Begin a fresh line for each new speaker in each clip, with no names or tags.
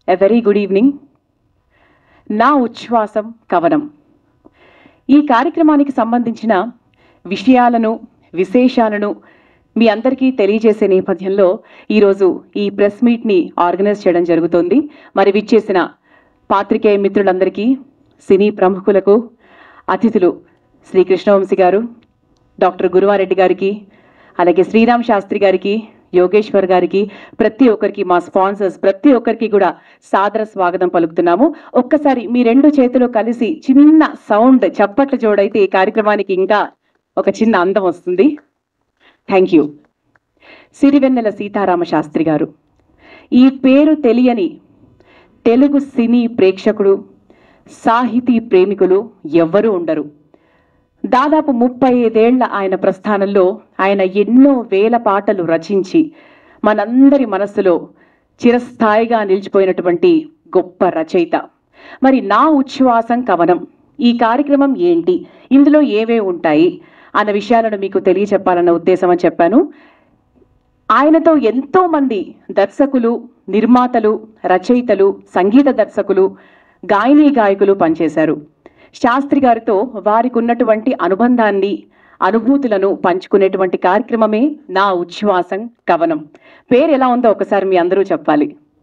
A very good evening నా ఉచ్ఛ్వాసం కవనం ఈ కార్యక్రమానికి సంబంధించిన విషయాలను విశేషాలను మీ అందరికీ తెలియజేసే నేపథ్యంలో ఈరోజు ఈ ప్రెస్ మీట్ని ఆర్గనైజ్ చేయడం జరుగుతోంది మరి విచ్చేసిన పాత్రికేయ మిత్రులందరికీ సినీ ప్రముఖులకు అతిథులు శ్రీ కృష్ణవంశీ గారు డాక్టర్ గురువారెడ్డి గారికి అలాగే శ్రీరామ్ శాస్త్రి గారికి యోగేశ్వర్ గారికి ప్రతి ఒక్కరికి మా స్పాన్సర్స్ ప్రతి ఒక్కరికి కూడా సాదర స్వాగతం పలుకుతున్నాము ఒక్కసారి మీ రెండు చేతులు కలిసి చిన్న సౌండ్ చప్పట్ల జోడైతే ఈ కార్యక్రమానికి ఇంకా ఒక చిన్న అందం వస్తుంది థ్యాంక్ యూ సిరివెన్నెల సీతారామ శాస్త్రి గారు ఈ పేరు తెలియని తెలుగు సినీ ప్రేక్షకుడు సాహితీ ప్రేమికులు ఎవ్వరూ ఉండరు దాదాపు ముప్పై ఐదేళ్ల ఆయన ప్రస్థానంలో ఆయన ఎన్నో వేల పాటలు రచించి మనందరి మనస్సులో చిరస్థాయిగా నిలిచిపోయినటువంటి గొప్ప రచయిత మరి నా ఉచ్ఛ్వాసం కవనం ఈ కార్యక్రమం ఏంటి ఇందులో ఏవే ఉంటాయి అన్న విషయాలను మీకు తెలియచెప్పాలన్న ఉద్దేశం అని చెప్పాను ఆయనతో ఎంతో మంది దర్శకులు నిర్మాతలు రచయితలు సంగీత దర్శకులు గాయని గాయకులు పనిచేశారు శాస్త్రి గారితో వారికి ఉన్నటువంటి అనుబంధాన్ని అనుభూతులను పంచుకునేటువంటి కార్యక్రమమే నా ఉచ్ఛ్వాసం కవనం పేరు ఎలా ఉందో ఒకసారి మీ అందరూ చెప్పాలి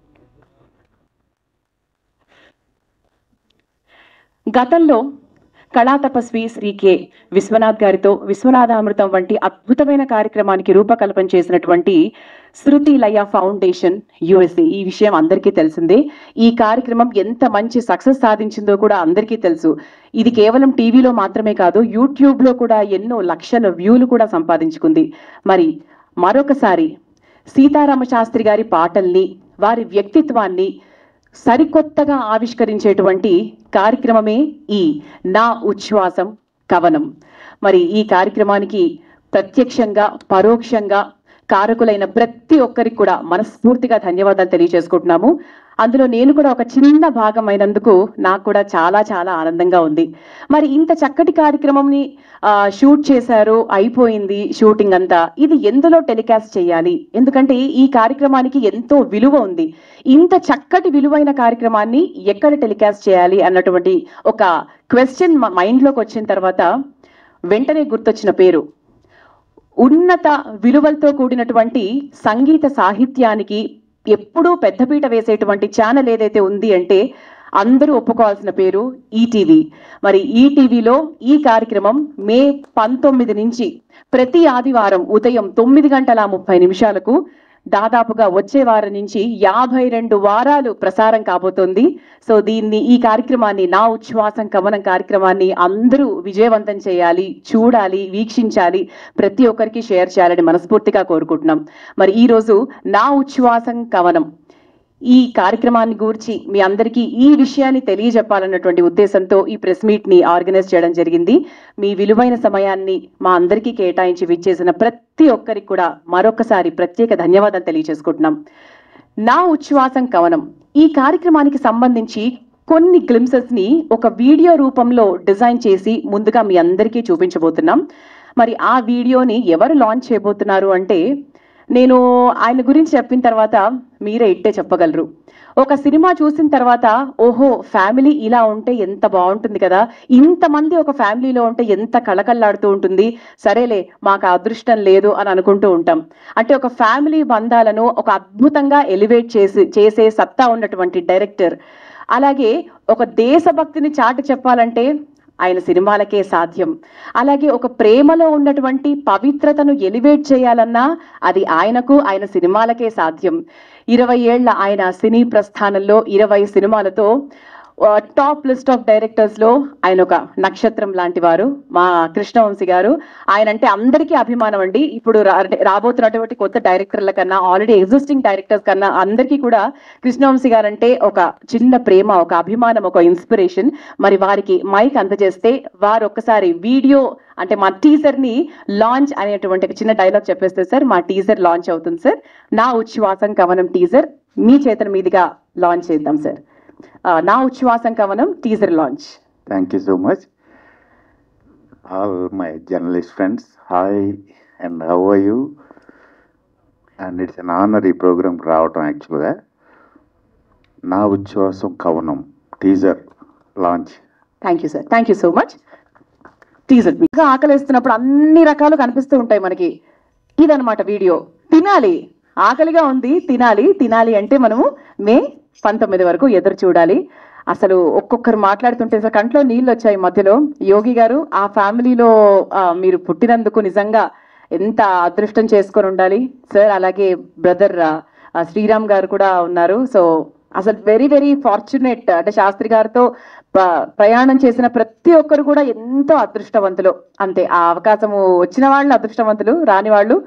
గతంలో కళాతపస్వి శ్రీ కె విశ్వనాథ్ గారితో విశ్వనాథామృతం వంటి అద్భుతమైన కార్యక్రమానికి రూపకల్పన చేసినటువంటి శృతి లయ ఫౌండేషన్ యుఎస్ఏ ఈ విషయం అందరికీ తెలిసిందే ఈ కార్యక్రమం ఎంత మంచి సక్సెస్ సాధించిందో కూడా అందరికీ తెలుసు ఇది కేవలం టీవీలో మాత్రమే కాదు యూట్యూబ్ లో కూడా ఎన్నో లక్షల వ్యూలు కూడా సంపాదించుకుంది మరి మరొకసారి సీతారామ శాస్త్రి గారి పాటల్ని వారి వ్యక్తిత్వాన్ని సరికొత్తగా ఆవిష్కరించేటువంటి కార్యక్రమమే ఈ నా ఉచ్ఛ్వాసం కవనం మరి ఈ కార్యక్రమానికి ప్రత్యక్షంగా పరోక్షంగా కారకులైన ప్రతి ఒక్కరికి కూడా మనస్ఫూర్తిగా ధన్యవాదాలు తెలియజేసుకుంటున్నాము అందులో నేను కూడా ఒక చిన్న భాగం అయినందుకు నాకు కూడా చాలా చాలా ఆనందంగా ఉంది మరి ఇంత చక్కటి కార్యక్రమంని ఆ, షూట్ చేశారు అయిపోయింది షూటింగ్ అంతా ఇది ఎందులో టెలికాస్ట్ చేయాలి ఎందుకంటే ఈ కార్యక్రమానికి ఎంతో విలువ ఉంది ఇంత చక్కటి విలువైన కార్యక్రమాన్ని ఎక్కడ టెలికాస్ట్ చేయాలి అన్నటువంటి ఒక క్వశ్చన్ మైండ్లోకి వచ్చిన తర్వాత వెంటనే గుర్తొచ్చిన పేరు ఉన్నత విలువలతో కూడినటువంటి సంగీత సాహిత్యానికి ఎప్పుడూ పెద్దపీట వేసేటువంటి ఛానల్ ఏదైతే ఉంది అంటే అందరూ ఒప్పుకోవాల్సిన పేరు ఈటీవీ మరి ఈటీవీలో ఈ కార్యక్రమం మే పంతొమ్మిది నుంచి ప్రతి ఆదివారం ఉదయం తొమ్మిది గంటల ముప్పై నిమిషాలకు దాదాపుగా వచ్చే వారం నుంచి యాభై రెండు వారాలు ప్రసారం కాబోతోంది సో దీన్ని ఈ కార్యక్రమాన్ని నా ఉచ్ఛ్వాసం కవనం కార్యక్రమాన్ని అందరూ విజయవంతం చేయాలి చూడాలి వీక్షించాలి ప్రతి ఒక్కరికి షేర్ చేయాలని మనస్ఫూర్తిగా కోరుకుంటున్నాం మరి ఈ రోజు నా ఉచ్ఛ్వాసం కవనం ఈ కార్యక్రమాన్ని గూర్చి మీ అందరికీ ఈ విషయాన్ని తెలియజెప్పాలన్నటువంటి ఉద్దేశంతో ఈ ప్రెస్ మీట్ ని ఆర్గనైజ్ చేయడం జరిగింది మీ విలువైన సమయాన్ని మా అందరికీ కేటాయించి విచ్చేసిన ప్రతి ఒక్కరికి కూడా మరొకసారి ప్రత్యేక ధన్యవాదాలు తెలియజేసుకుంటున్నాం నా ఉచ్ఛ్వాసం కవనం ఈ కార్యక్రమానికి సంబంధించి కొన్ని గ్లిమ్సెస్ ని ఒక వీడియో రూపంలో డిజైన్ చేసి ముందుగా మీ అందరికీ చూపించబోతున్నాం మరి ఆ వీడియోని ఎవరు లాంచ్ చేయబోతున్నారు అంటే నేను ఆయన గురించి చెప్పిన తర్వాత మీరే ఇట్టే చెప్పగలరు ఒక సినిమా చూసిన తర్వాత ఓహో ఫ్యామిలీ ఇలా ఉంటే ఎంత బాగుంటుంది కదా ఇంతమంది ఒక ఫ్యామిలీలో ఉంటే ఎంత కళకళలాడుతూ ఉంటుంది సరేలే మాకు ఆ అదృష్టం లేదు అని అనుకుంటూ ఉంటాం అంటే ఒక ఫ్యామిలీ బంధాలను ఒక అద్భుతంగా ఎలివేట్ చేసి చేసే సత్తా ఉన్నటువంటి డైరెక్టర్ అలాగే ఒక దేశభక్తిని చాటి చెప్పాలంటే ఆయన సినిమాలకే సాధ్యం అలాగే ఒక ప్రేమలో ఉన్నటువంటి పవిత్రతను ఎలివేట్ చేయాలన్నా అది ఆయనకు ఆయన సినిమాలకే సాధ్యం ఇరవై ఏళ్ల ఆయన సినీ ప్రస్థానంలో ఇరవై సినిమాలతో ఆ, టాప్ లిస్ట్ ఆఫ్ డైరెక్టర్స్ లో ఆయన ఒక నక్షత్రం లాంటి వారు మా కృష్ణవంశీ గారు ఆయన అంటే అందరికీ అభిమానం అండి ఇప్పుడు రా- రాబోతున్నటువంటి కొత్త డైరెక్టర్ల కన్నా ఆల్రెడీ ఎగ్జిస్టింగ్ డైరెక్టర్స్ కన్నా అందరికీ కూడా కృష్ణవంశీ గారు అంటే ఒక చిన్న ప్రేమ ఒక అభిమానం ఒక ఇన్స్పిరేషన్ మరి వారికి మైక్ అందజేస్తే వారు ఒక్కసారి వీడియో అంటే మా టీజర్ ని లాంచ్ అనేటువంటి ఒక చిన్న డైలాగ్ చెప్పేస్తే సార్ మా టీజర్ లాంచ్ అవుతుంది సార్ నా ఉచ్ఛ్వాసం కవనం టీజర్ మీ చేతుల మీదుగా లాంచ్ చేద్దాం సార్ ఆ, నా Uchchvasam Kavanam teaser launch
Thank you so much. All my journalist friends, hi and how are you? And it's an honor ఈ ప్రోగ్రామ్కి రావటం యాక్చువల్గా నా Uchchvasam Kavanam teaser launch
thank you sir thank you so much teaser ఇంకా ఆకలిస్తున్నప్పుడు అన్ని రకాలు కనిపిస్తూ ఉంటాయి మనకి ఇదనమాట వీడియో తినాలి ఆకలిగా ఉంది తినాలి తినాలి అంటే మనము మే పంతొమ్మిది వరకు ఎదురు చూడాలి అసలు ఒక్కొక్కరు మాట్లాడుతుంటే సార్ కంట్లో నీళ్ళు వచ్చాయి మధ్యలో యోగి గారు ఆ ఫ్యామిలీలో ఆ, మీరు పుట్టినందుకు నిజంగా ఎంత అదృష్టం చేసుకొని ఉండాలి సార్ అలాగే బ్రదర్ శ్రీరామ్ గారు కూడా ఉన్నారు సో అసలు వెరీ వెరీ ఫార్చునేట్ అంటే శాస్త్రి గారితో ప- ప్రయాణం చేసిన ప్రతి ఒక్కరు కూడా ఎంతో అదృష్టవంతులు అంతే ఆ అవకాశము వచ్చిన వాళ్ళు అదృష్టవంతులు రాని వాళ్ళు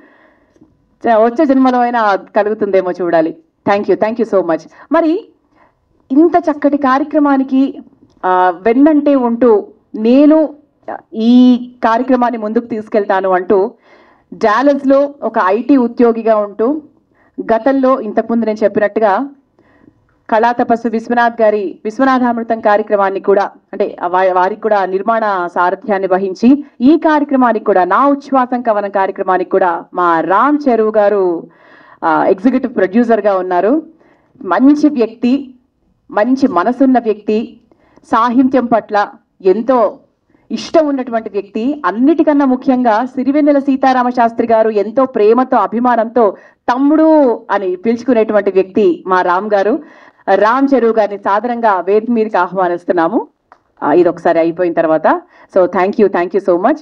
చ- వచ్చే జన్మలో అయినా కలుగుతుందేమో చూడాలి thank you thank you so much మరి ఇంత చక్కటి కార్యక్రమానికి ఆ, వెన్నంటే ఉంటూ నేను ఈ కార్యక్రమాన్ని ముందుకు తీసుకెళ్తాను అంటూ డాలస్ లో ఒక ఐటీ ఉద్యోగిగా ఉంటూ గతంలో ఇంతకుముందు నేను చెప్పినట్టుగా కళా తపస్సు విశ్వనాథ్ గారి విశ్వనాథామృతం కార్యక్రమాన్ని కూడా అంటే వా- వారికి కూడా నిర్మాణ సారథ్యాన్ని వహించి ఈ కార్యక్రమానికి కూడా నా ఉచ్ఛ్వాసం కవనం కార్యక్రమానికి కూడా మా రామ్ చెరువు గారు ఎగ్జిక్యూటివ్ ప్రొడ్యూసర్ గా ఉన్నారు మంచి వ్యక్తి మంచి మనసున్న వ్యక్తి సాహిత్యం పట్ల ఎంతో ఇష్టం ఉన్నటువంటి వ్యక్తి అన్నిటికన్నా ముఖ్యంగా సిరివెన్నెల సీతారామ శాస్త్రి గారు ఎంతో ప్రేమతో అభిమానంతో తమ్ముడు అని పిలుచుకునేటువంటి వ్యక్తి మా రామ్ గారు రామ్ చెరువు గారిని సాదరంగా వేదిక మీదకి ఆహ్వానిస్తున్నాము ఆ, ఇది ఒకసారి అయిపోయిన తర్వాత so thank you thank you so much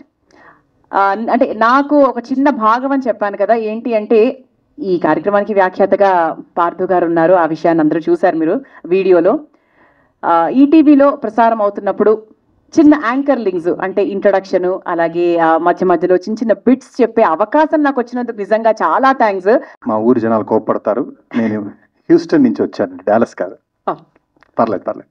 అంటే నాకు ఒక చిన్న భాగం అని చెప్పాను కదా ఏంటి అంటే ఈ కార్యక్రమానికి వ్యాఖ్యాతగా పార్థు గారు ఉన్నారు ఆ విషయాన్ని అందరూ చూశారు మీరు వీడియోలో ఆ, ఈటీవీలో ప్రసారం అవుతున్నప్పుడు చిన్న యాంకర్ లింక్స్ అంటే ఇంట్రొడక్షన్ అలాగే ఆ, మధ్య మధ్యలో చిన్న చిన్న బిట్స్ చెప్పే అవకాశం నాకు వచ్చినందుకు నిజంగా చాలా థ్యాంక్స్
మా ఊరి జనాలు కోప్పడతారు నేను హ్యూస్టన్ నుంచి వచ్చాను డాలస్ కాదు పర్లేదు పర్లేదు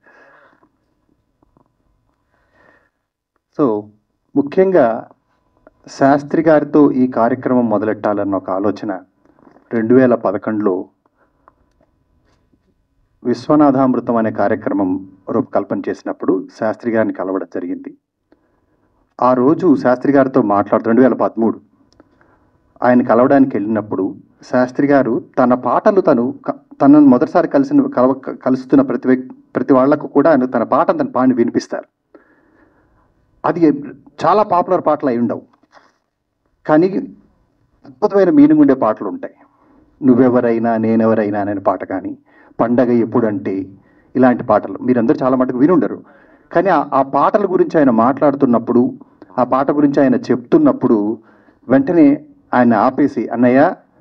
సో ముఖ్యంగా శాస్త్రి గారితో ఈ కార్యక్రమం మొదలెట్టాలన్న ఒక ఆలోచన రెండు వేల పదకొండులో విశ్వనాథామృతం అనే కార్యక్రమం రూపకల్పన చేసినప్పుడు శాస్త్రి గారిని కలవడం జరిగింది ఆ రోజు శాస్త్రి గారితో మాట్లాడుతూ రెండు వేల పదమూడు ఆయన కలవడానికి వెళ్ళినప్పుడు శాస్త్రి గారు తన పాటలు తను క- తనను మొదటిసారి కలిసిన కలవ కలుస్తున్న ప్రతి వ్యక్- ప్రతి వాళ్లకు కూడా ఆయన తన పాటను తన పాడిని వినిపిస్తారు అది చాలా పాపులర్ పాటలు అయి ఉండవు కానీ అద్భుతమైన మీనింగ్ ఉండే పాటలు ఉంటాయి నువ్వెవరైనా నేనెవరైనా అనే పాట కానీ పండగ ఎప్పుడంటే ఇలాంటి పాటలు మీరందరూ చాలా మటుకు వినుండరు కానీ ఆ- ఆ పాటల గురించి ఆయన మాట్లాడుతున్నప్పుడు ఆ పాట గురించి ఆయన చెప్తున్నప్పుడు వెంటనే ఆయన ఆపేసి అన్నయ్య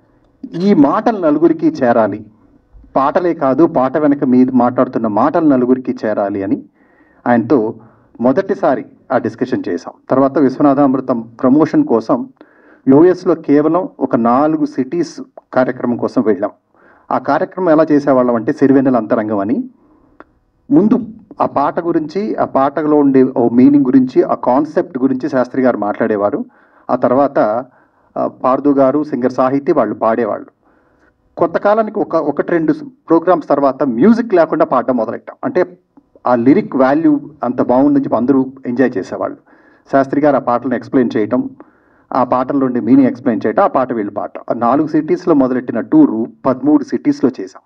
ఈ మాటలు నలుగురికి చేరాలి పాటలే కాదు పాట వెనక మీద మాట్లాడుతున్న మాటలు నలుగురికి చేరాలి అని ఆయనతో మొదటిసారి ఆ డిస్కషన్ చేశాం తర్వాత విశ్వనాథామృతం ప్రమోషన్ కోసం యూఎస్లో కేవలం ఒక నాలుగు సిటీస్ కార్యక్రమం కోసం వెళ్ళాం ఆ కార్యక్రమం ఎలా చేసేవాళ్ళం అంటే సిరివెన్నెల అంతరంగం అని ముందు ఆ పాట గురించి ఆ పాటలో ఉండే ఓ మీనింగ్ గురించి ఆ కాన్సెప్ట్ గురించి శాస్త్రి గారు మాట్లాడేవారు ఆ తర్వాత ఆ, పార్దు గారు సింగర్ సాహితీ వాళ్ళు పాడేవాళ్ళు కొంతకాలానికి ఒక ఒకటి రెండు ప్రోగ్రామ్స్ తర్వాత మ్యూజిక్ లేకుండా పాడడం మొదలెట్టాం అంటే ఆ లిరిక్ వాల్యూ అంత బాగుందని చెప్పి అందరూ ఎంజాయ్ చేసేవాళ్ళు శాస్త్రి గారు ఆ పాటలను ఎక్స్ప్లెయిన్ చేయటం ఆ పాటల్లో ఉండే మీనింగ్ ఎక్స్ప్లెయిన్ చేయటం ఆ పాట వీళ్ళు పాట ఆ నాలుగు సిటీస్లో మొదలెట్టిన టూరు పదమూడు సిటీస్లో చేశాం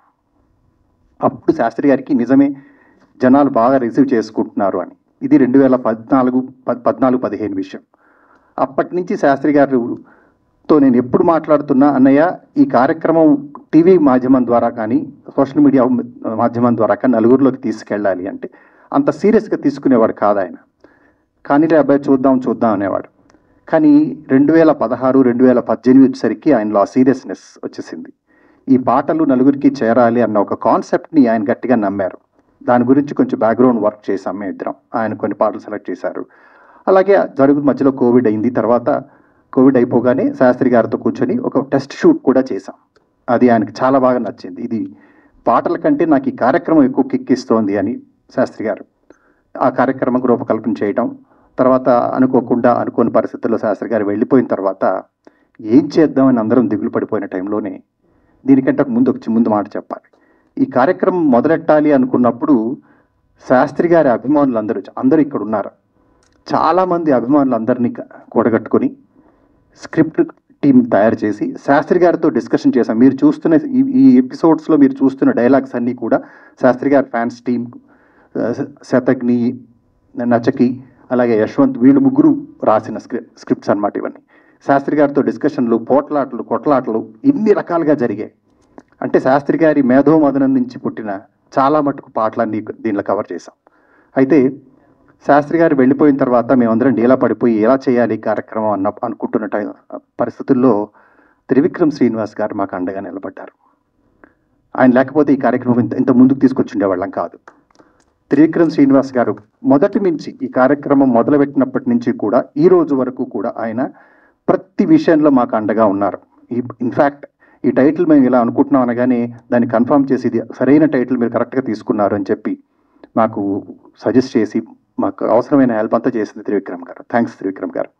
అప్పుడు శాస్త్రి గారికి నిజమే జనాలు బాగా రిసీవ్ చేసుకుంటున్నారు అని ఇది రెండు వేల పద్నాలుగు పద్- పద్నాలుగు పదిహేను విషయం అప్పటి నుంచి శాస్త్రి గారితో నేను ఎప్పుడు మాట్లాడుతున్నా అన్నయ్య ఈ కార్యక్రమం టీవీ మాధ్యమం ద్వారా కానీ సోషల్ మీడియా మాధ్యమం ద్వారా కానీ నలుగురిలోకి తీసుకెళ్ళాలి అంటే అంత సీరియస్గా తీసుకునేవాడు కాదు ఆయన కానీ అబ్బాయి చూద్దాం చూద్దాం అనేవాడు కానీ రెండు వేల పదహారు రెండు వేల పద్దెనిమిది వచ్చేసరికి ఆయనలో ఆ సీరియస్నెస్ వచ్చేసింది ఈ పాటలు నలుగురికి చేరాలి అన్న ఒక కాన్సెప్ట్ని ఆయన గట్టిగా నమ్మారు దాని గురించి కొంచెం బ్యాక్గ్రౌండ్ వర్క్ చేసాం మేము ఇద్దరం ఆయన కొన్ని పాటలు సెలెక్ట్ చేశారు అలాగే జరుగు మధ్యలో కోవిడ్ అయింది తర్వాత కోవిడ్ అయిపోగానే శాస్త్రి గారితో కూర్చొని ఒక టెస్ట్ షూట్ కూడా చేశాం అది ఆయనకి చాలా బాగా నచ్చింది ఇది పాటల కంటే నాకు ఈ కార్యక్రమం ఎక్కువ కిక్కిస్తోంది అని శాస్త్రి గారు ఆ కార్యక్రమం రూపకల్పన చేయటం తర్వాత అనుకోకుండా అనుకోని పరిస్థితుల్లో శాస్త్రి గారు వెళ్ళిపోయిన తర్వాత ఏం చేద్దామని అందరం దిగులు పడిపోయిన టైంలోనే దీనికంటే ఒక ముందు ఒక చి- ముందు మాట చెప్పాలి ఈ కార్యక్రమం మొదలెట్టాలి అనుకున్నప్పుడు శాస్త్రి గారి అభిమానులు అందరూ అందరూ ఇక్కడ ఉన్నారు చాలామంది అభిమానులు అందరినీ క- కూడగట్టుకొని స్క్రిప్ట్ టీం తయారు చేసి శాస్త్రి గారితో డిస్కషన్ చేశాం మీరు చూస్తున్న ఈ- ఈ ఎపిసోడ్స్లో మీరు చూస్తున్న డైలాగ్స్ అన్నీ కూడా శాస్త్రి గారి ఫ్యాన్స్ టీం శతగ్ని నచకి అలాగే యశ్వంత్ వీళ్ళు ముగ్గురు రాసిన స్క్రిప్ స్క్రిప్ట్స్ అన్నమాట ఇవన్నీ శాస్త్రి గారితో డిస్కషన్లు పోట్లాటలు కొట్లాటలు ఇన్ని రకాలుగా జరిగాయి అంటే శాస్త్రి గారి మేధోమదనం నుంచి పుట్టిన చాలా మటుకు పాటలన్నీ దీనిలో కవర్ చేశాం అయితే శాస్త్రి గారు వెళ్ళిపోయిన తర్వాత మేమందరం డీలా పడిపోయి ఎలా చేయాలి ఈ కార్యక్రమం అన్న అనుకుంటున్న టైం పరిస్థితుల్లో త్రివిక్రమ్ శ్రీనివాస్ గారు మాకు అండగా నిలబడ్డారు ఆయన లేకపోతే ఈ కార్యక్రమం ఇంత ఇంత ముందుకు తీసుకొచ్చిండేవాళ్ళం కాదు త్రివిక్రమ్ శ్రీనివాస్ గారు మొదటి నుంచి ఈ కార్యక్రమం మొదలుపెట్టినప్పటి నుంచి కూడా ఈ రోజు వరకు కూడా ఆయన ప్రతి విషయంలో మాకు అండగా ఉన్నారు ఈ ఇన్ఫ్యాక్ట్ ఈ టైటిల్ మేము ఇలా అనుకుంటున్నాం అనగానే దాన్ని కన్ఫర్మ్ చేసి ఇది సరైన టైటిల్ మీరు కరెక్ట్గా తీసుకున్నారు అని చెప్పి మాకు సజెస్ట్ చేసి మాకు అవసరమైన హెల్ప్ అంతా చేసింది త్రివిక్రమ్ గారు థ్యాంక్స్ త్రివిక్రమ్ గారు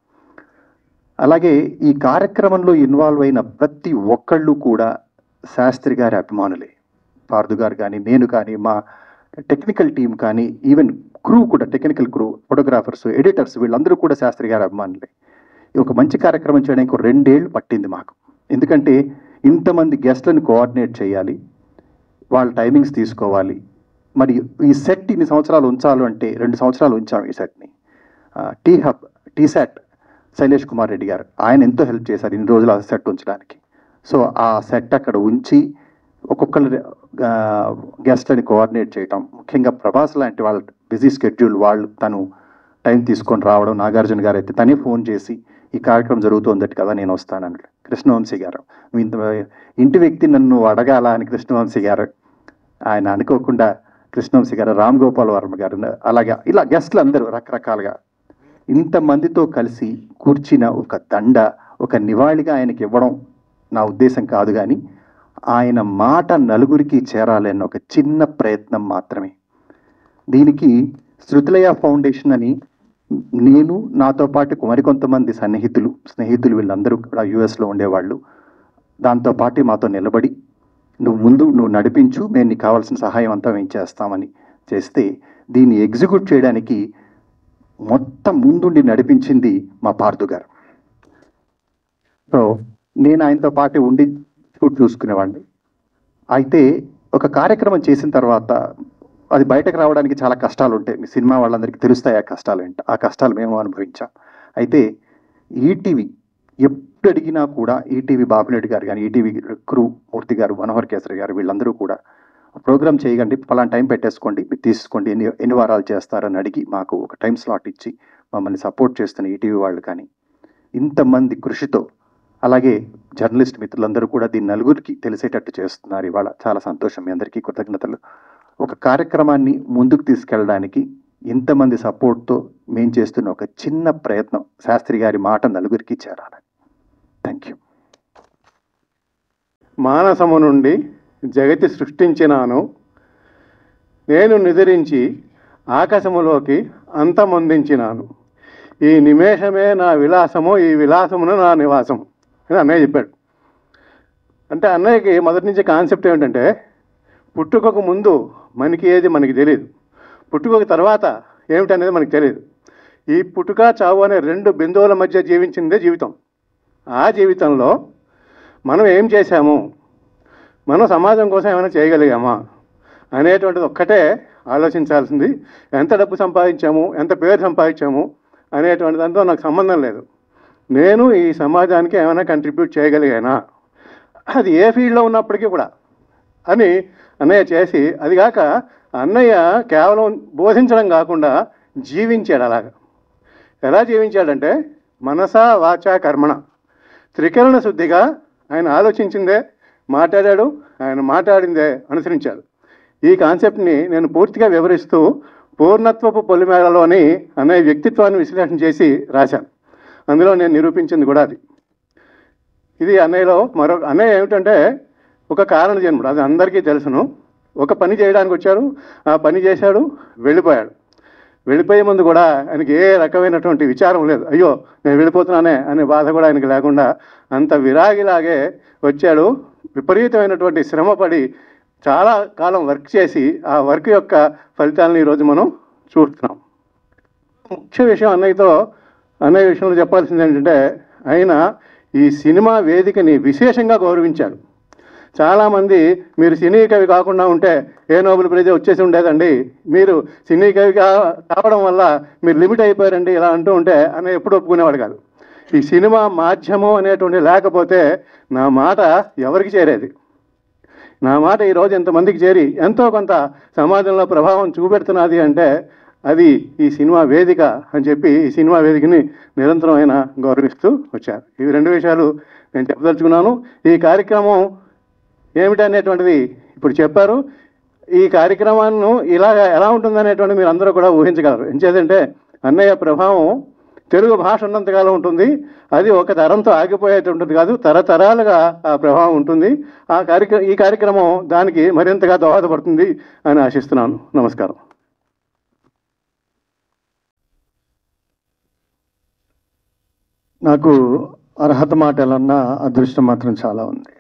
అలాగే ఈ కార్యక్రమంలో ఇన్వాల్వ్ అయిన ప్రతి ఒక్కళ్ళు కూడా శాస్త్రి గారి అభిమానులే పార్దు గారు కానీ నేను కానీ మా టెక్నికల్ టీం కానీ ఈవెన్ క్రూ కూడా టెక్నికల్ క్రూ ఫోటోగ్రాఫర్స్ ఎడిటర్స్ వీళ్ళందరూ కూడా శాస్త్రి గారి అభిమానులే ఈ ఒక మంచి కార్యక్రమం చేయడానికి ఒక రెండేళ్ళు పట్టింది మాకు ఎందుకంటే ఇంతమంది గెస్ట్లను కోఆర్డినేట్ చేయాలి వాళ్ళ టైమింగ్స్ తీసుకోవాలి మరి ఈ సెట్ ఇన్ని సంవత్సరాలు ఉంచాలి అంటే రెండు సంవత్సరాలు ఉంచాం ఈ సెట్ని T hub T set Shailesh Kumar Reddy garu ఆయన ఎంతో హెల్ప్ చేశారు ఇన్ని రోజులు ఆ సెట్ ఉంచడానికి సో ఆ సెట్ అక్కడ ఉంచి ఒక్కొక్కరు గెస్ట్లని కోఆర్డినేట్ చేయటం ముఖ్యంగా ప్రభాస్ లాంటి వాళ్ళ బిజీ స్కెడ్యూల్ వాళ్ళు తను టైం తీసుకొని రావడం నాగార్జున గారు అయితే తనే ఫోన్ చేసి ఈ కార్యక్రమం జరుగుతోందట కదా నేను వస్తానని కృష్ణవంశీ గారు మీ ఇంత ఇంటి వ్యక్తి నన్ను అడగాల అని కృష్ణవంశీ గారు ఆయన అనుకోకుండా కృష్ణవంశీ గారు రామ్ గోపాల్ వర్మ గారు అలాగే ఇలా గెస్ట్లు అందరూ రకరకాలుగా ఇంతమందితో కలిసి కూర్చిన ఒక దండ ఒక నివాళిగా ఆయనకి ఇవ్వడం నా ఉద్దేశం కాదు కానీ ఆయన మాట నలుగురికి చేరాలి అన్న ఒక చిన్న ప్రయత్నం మాత్రమే దీనికి శృతిలయ ఫౌండేషన్ అని నేను నాతో పాటు మరికొంతమంది సన్నిహితులు స్నేహితులు వీళ్ళందరూ కూడా యుఎస్లో ఉండేవాళ్ళు దాంతో పాటు మాతో నిలబడి నువ్వు ముందు నువ్వు నడిపించు మేము నీకు కావాల్సిన సహాయం అంతా మేము చేస్తామని చేస్తే దీన్ని ఎగ్జిక్యూట్ చేయడానికి మొత్తం ముందుండి నడిపించింది మా పార్థు గారు సో నేను ఆయనతో పాటు ఉండి షూట్ చూసుకునేవాడిని అయితే ఒక కార్యక్రమం చేసిన తర్వాత అది బయటకు రావడానికి చాలా కష్టాలు ఉంటాయి మీ సినిమా వాళ్ళందరికీ తెలుస్తాయి ఆ కష్టాలు ఏంటి ఆ కష్టాలు మేము అనుభవించాం అయితే ఈటీవీ ఎప్పుడు అడిగినా కూడా ఈటీవీ బాపిరెడ్డి గారు కానీ ఈటీవీ క్రూ మూర్తి గారు మనోహర్ కేసరి గారు వీళ్ళందరూ కూడా ప్రోగ్రామ్ చేయకండి ఫలానా టైం పెట్టేసుకోండి మీరు తీసుకోండి ఎన్ని ఎన్ని వారాలు చేస్తారని అడిగి మాకు ఒక టైం స్లాట్ ఇచ్చి మమ్మల్ని సపోర్ట్ చేస్తున్న ఈటీవీ వాళ్ళు కానీ ఇంతమంది కృషితో అలాగే జర్నలిస్ట్ మిత్రులందరూ కూడా దీన్ని నలుగురికి తెలిసేటట్టు చేస్తున్నారు ఇవాళ చాలా సంతోషం మీ అందరికీ కృతజ్ఞతలు ఒక కార్యక్రమాన్ని ముందుకు తీసుకెళ్ళడానికి ఇంతమంది సపోర్ట్తో మేము చేస్తున్న ఒక చిన్న ప్రయత్నం శాస్త్రి గారి మాట నలుగురికి చేరాలి థ్యాంక్ యూ
మానసము నుండి జగతి సృష్టించినాను నేను నిద్రించి ఆకాశములోకి అంతమొందించినాను ఈ నిమేషమే నా విలాసము ఈ విలాసమును నా నివాసం అని అన్నయ్య చెప్పాడు అంటే అన్నయ్యకి మొదటి నుంచి కాన్సెప్ట్ ఏమిటంటే పుట్టుకకు ముందు మనకి ఏది మనకి తెలియదు పుట్టుకకు తర్వాత ఏమిటనేది మనకి తెలియదు ఈ పుట్టుక చావు అనే రెండు బిందువుల మధ్య జీవించిందే జీవితం ఆ జీవితంలో మనం ఏం చేశాము మనం సమాజం కోసం ఏమైనా చేయగలిగామా అనేటువంటిది ఒక్కటే ఆలోచించాల్సింది ఎంత డబ్బు సంపాదించాము ఎంత పేరు సంపాదించాము అనేటువంటి దాంతో నాకు సంబంధం లేదు నేను ఈ సమాజానికి ఏమైనా కంట్రిబ్యూట్ చేయగలిగానా అది ఏ ఫీల్డ్లో ఉన్నప్పటికీ కూడా అని అన్నయ్య చేసి అది కాక అన్నయ్య కేవలం బోధించడం కాకుండా జీవించాడు అలాగా ఎలా జీవించాడంటే మనస వాచ కర్మణ త్రికరణ శుద్ధిగా ఆయన ఆలోచించిందే మాట్లాడాడు ఆయన మాట్లాడిందే అనుసరించాడు ఈ కాన్సెప్ట్ని నేను పూర్తిగా వివరిస్తూ పూర్ణత్వపు పొలిమేరలోని అనే వ్యక్తిత్వాన్ని విశ్లేషణ చేసి రాశాను అందులో నేను నిరూపించింది కూడా అది ఇది అన్నయ్యలో మరో అన్నయ్య ఏమిటంటే ఒక కారణ జన్ముడు అది అందరికీ తెలుసును ఒక పని చేయడానికి వచ్చాడు ఆ పని చేశాడు వెళ్ళిపోయాడు వెళ్ళిపోయే ముందు కూడా ఆయనకి ఏ రకమైనటువంటి విచారం లేదు అయ్యో నేను వెళ్ళిపోతున్నానే అనే బాధ కూడా ఆయనకి లేకుండా అంత విరాగిలాగే వచ్చాడు విపరీతమైనటువంటి శ్రమపడి చాలా కాలం వర్క్ చేసి ఆ వర్క్ యొక్క ఫలితాలను ఈరోజు మనం చూస్తున్నాం ముఖ్య విషయం అన్నయ్యతో అన్నయ్య విషయంలో చెప్పాల్సింది ఏంటంటే ఆయన ఈ సినిమా వేదికని విశేషంగా గౌరవించాడు చాలామంది మీరు సినీ కవి కాకుండా ఉంటే ఏ నోబెల్ ప్రైజ్ వచ్చేసి ఉండేదండి మీరు సినీ కవి కా- కావడం వల్ల మీరు లిమిట్ అయిపోయారండి ఇలా అంటూ ఉంటే అని ఎప్పుడు ఒప్పుకునేవాడు కాదు ఈ సినిమా మాధ్యమం అనేటువంటి లేకపోతే నా మాట ఎవరికి చేరేది నా మాట ఈరోజు ఎంతమందికి చేరి ఎంతో కొంత సమాజంలో ప్రభావం చూపెడుతున్నది అంటే అది ఈ సినిమా వేదిక అని చెప్పి ఈ సినిమా వేదికని నిరంతరం ఆయన గౌరవిస్తూ వచ్చారు ఇవి రెండు విషయాలు నేను చెప్పదలుచుకున్నాను ఈ కార్యక్రమం ఏమిటనేటువంటిది ఇప్పుడు చెప్పారు ఈ కార్యక్రమాన్ని ఇలా ఎలా ఉంటుందనేటువంటి మీరు అందరూ కూడా ఊహించగలరు ఎంచేదంటే అన్నయ్య ప్రభావం తెలుగు భాష ఉన్నంతకాలం ఉంటుంది అది ఒక తరంతో ఆగిపోయేటువంటిది కాదు తరతరాలుగా ఆ ప్రభావం ఉంటుంది ఆ కార్యక్రమం ఈ కార్యక్రమం దానికి మరింతగా దోహదపడుతుంది అని ఆశిస్తున్నాను నమస్కారం
నాకు అర్హత మాట ఎలన్నా అదృష్టం మాత్రం చాలా ఉంది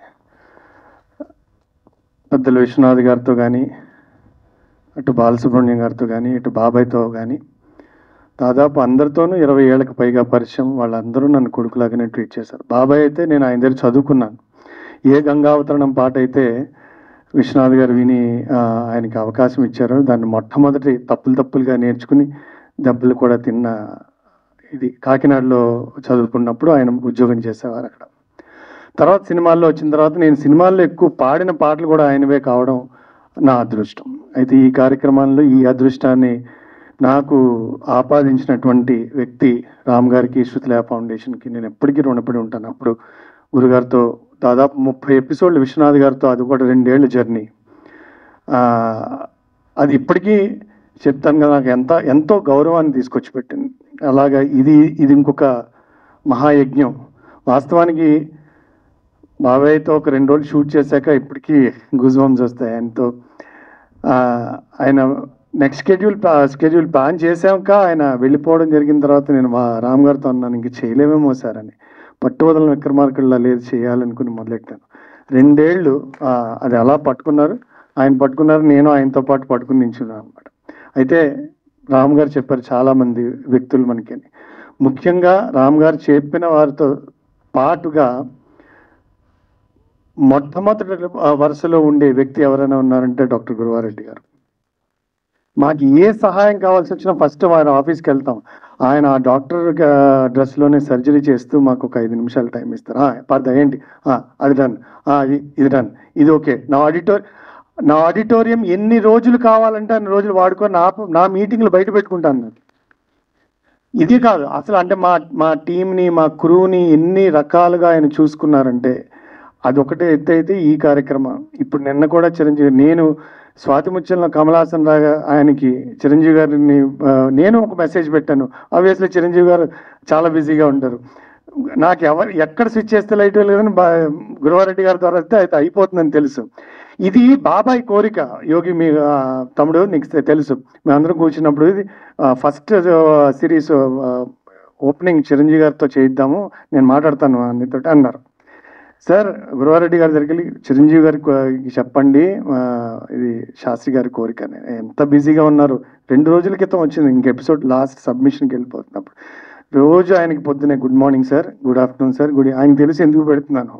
పెద్దలు విశ్వనాథ్ గారితో కానీ అటు బాలసుబ్రహ్మణ్యం గారితో కానీ ఇటు బాబాయ్తో కానీ దాదాపు అందరితోనూ ఇరవై ఏళ్ళకి పైగా పరిచయం వాళ్ళందరూ నన్ను కొడుకులాగానే ట్రీట్ చేశారు బాబాయ్ అయితే నేను ఆయన దగ్గర చదువుకున్నాను ఏ గంగావతరణం పాట అయితే విశ్వనాథ్ గారు విని ఆ, ఆయనకి అవకాశం ఇచ్చారో దాన్ని మొట్టమొదటి తప్పులు తప్పులుగా నేర్చుకుని దెబ్బలు కూడా తిన్న ఇది కాకినాడలో చదువుకున్నప్పుడు ఆయన ఉద్యోగం చేసేవారు అక్కడ తర్వాత సినిమాల్లో వచ్చిన తర్వాత నేను సినిమాల్లో ఎక్కువ పాడిన పాటలు కూడా ఆయనవే కావడం నా అదృష్టం అయితే ఈ కార్యక్రమాల్లో ఈ అదృష్టాన్ని నాకు ఆపాదించినటువంటి వ్యక్తి రామ్ గారికి శృతిలయ ఫౌండేషన్కి నేను ఎప్పటికీ రుణపడి ఉంటాను అప్పుడు గురుగారితో దాదాపు ముప్పై ఎపిసోడ్లు విశ్వనాథ్ గారితో అది కూడా రెండేళ్ల జర్నీ ఆ, అది ఇప్పటికీ చెప్తాను కదా నాకు ఎంత ఎంతో గౌరవాన్ని తీసుకొచ్చి పెట్టింది అలాగా ఇది ఇది ఇంకొక మహాయజ్ఞం వాస్తవానికి బాబాయ్తో ఒక రెండు రోజులు షూట్ చేశాక ఇప్పటికీ గుజ్వామ్స్ వస్తాయి ఆయనతో ఆ, ఆయన నెక్స్ట్ షెడ్యూల్ షెడ్యూల్ ప్లాన్ చేశాక ఆయన వెళ్ళిపోవడం జరిగిన తర్వాత నేను మా రామ్ గారితో అన్నాను ఇంక చేయలేమేమో సార్ అని పట్టువదల విక్రమార్కుల్లా లేదు చేయాలనుకుని మొదలెట్టాను రెండేళ్ళు ఆ, అది అలా పట్టుకున్నారు ఆయన పట్టుకున్నారు నేను ఆయనతో పాటు పట్టుకుని నించున్నాను అనమాట అయితే రామ్ గారు చెప్పారు చాలా మంది వ్యక్తులు మనకి అని. ముఖ్యంగా రామ్ గారు చెప్పిన వారితో పాటుగా మొట్టమొదటి ఆ, వరుసలో ఉండే వ్యక్తి ఎవరైనా ఉన్నారంటే డాక్టర్ గురువారెడ్డి గారు మాకు ఏ సహాయం కావాల్సి వచ్చినా ఫస్ట్ ఆయన ఆఫీస్కి వెళ్తాం ఆయన ఆ డాక్టర్ డ్రెస్లోనే సర్జరీ చేస్తూ మాకు ఒక ఐదు నిమిషాలు టైం ఇస్తారు "ఆ, పర్ద ఏంటి "ఆ, అది డన్ "ఆ, ఇది ఇది డన్ ఇది ఓకే నా ఆడిటోర్ నా ఆడిటోరియం ఎన్ని రోజులు కావాలంటే అన్ని రోజులు వాడుకొని నా నా మీటింగ్లు బయట పెట్టుకుంటాను నేను ఇది కాదు అసలు అంటే మా మా టీంని మా క్రూని ఎన్ని రకాలుగా ఆయన చూసుకున్నారంటే అదొకటే ఎత్తు అయితే ఈ కార్యక్రమం ఇప్పుడు నిన్న కూడా చిరంజీవి నేను స్వాతి ముత్యంలో కమలాసన్ రాగా ఆయనకి చిరంజీవి గారిని ఆ, నేను ఒక మెసేజ్ పెట్టాను ఆబ్వియస్లీ చిరంజీవి గారు చాలా బిజీగా ఉంటారు నాకు ఎవరు ఎక్కడ స్విచ్ చేస్తే లైట్ వెళ్ళదని గురువారెడ్డి గారి ద్వారా అయితే అయితే అయిపోతుందని తెలుసు ఇది బాబాయ్ కోరిక యోగి మీ ఆ, తమ్ముడు నీకు తె- తెలుసు మేమందరం కూర్చున్నప్పుడు ఇది ఫస్ట్ సిరీస్ ఓపెనింగ్ చిరంజీవి గారితో చేయిద్దాము నేను మాట్లాడతాను నీతో అన్నారు సార్ గురువారెడ్డి గారి దగ్గరికి వెళ్ళి చిరంజీవి గారికి చెప్పండి ఆ, ఇది శాస్త్రి గారి కోరిక అని. ఎంత బిజీగా ఉన్నారు రెండు రోజుల క్రితం వచ్చింది ఇంక ఎపిసోడ్ లాస్ట్ సబ్మిషన్కి వెళ్ళిపోతున్నప్పుడు రోజు ఆయనకి పొద్దునే good morning sir good afternoon sir good ఆయన తెలిసి ఎందుకు పెడుతున్నాను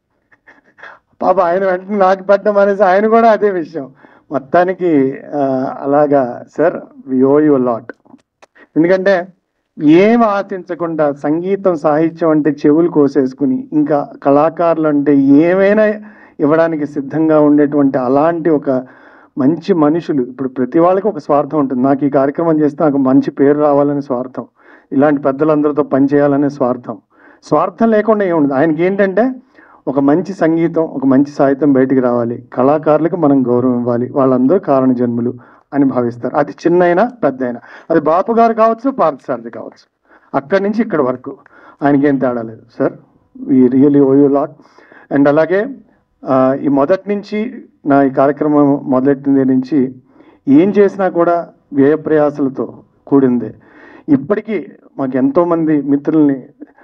పాప ఆయన వెంటనే నాకు పెట్టడం అనేసి ఆయన కూడా అదే విషయం మొత్తానికి ఆ, అలాగా sir we owe you lot ఎందుకంటే ఏం ఆశించకుండా సంగీతం సాహిత్యం అంటే చెవులు కోసేసుకుని ఇంకా కళాకారులు అంటే ఏమైనా ఇవ్వడానికి సిద్ధంగా ఉండేటువంటి అలాంటి ఒక మంచి మనుషులు ఇప్పుడు ప్రతి వాళ్ళకి ఒక స్వార్థం ఉంటుంది నాకు ఈ కార్యక్రమం చేస్తే నాకు మంచి పేరు రావాలనే స్వార్థం ఇలాంటి పెద్దలందరితో పనిచేయాలనే స్వార్థం స్వార్థం లేకుండా ఏముండదు ఆయనకి ఏంటంటే ఒక మంచి సంగీతం ఒక మంచి సాహిత్యం బయటికి రావాలి కళాకారులకు మనం గౌరవం ఇవ్వాలి వాళ్ళందరూ కారణ జన్ములు అని భావిస్తారు అది చిన్న అయినా పెద్ద అయినా అది బాపు గారు కావచ్చు పార్థసారథి కావచ్చు అక్కడి నుంచి ఇక్కడ వరకు ఆయనకి ఏం తేడా లేదు సార్ ఈ really owe you lot and అలాగే ఆ, ఈ మొదటి నుంచి నా ఈ కార్యక్రమం మొదలెట్టిన నుంచి ఏం చేసినా కూడా వ్యయ ప్రయాసలతో కూడిందే ఇప్పటికీ మాకు ఎంతోమంది మిత్రుల్ని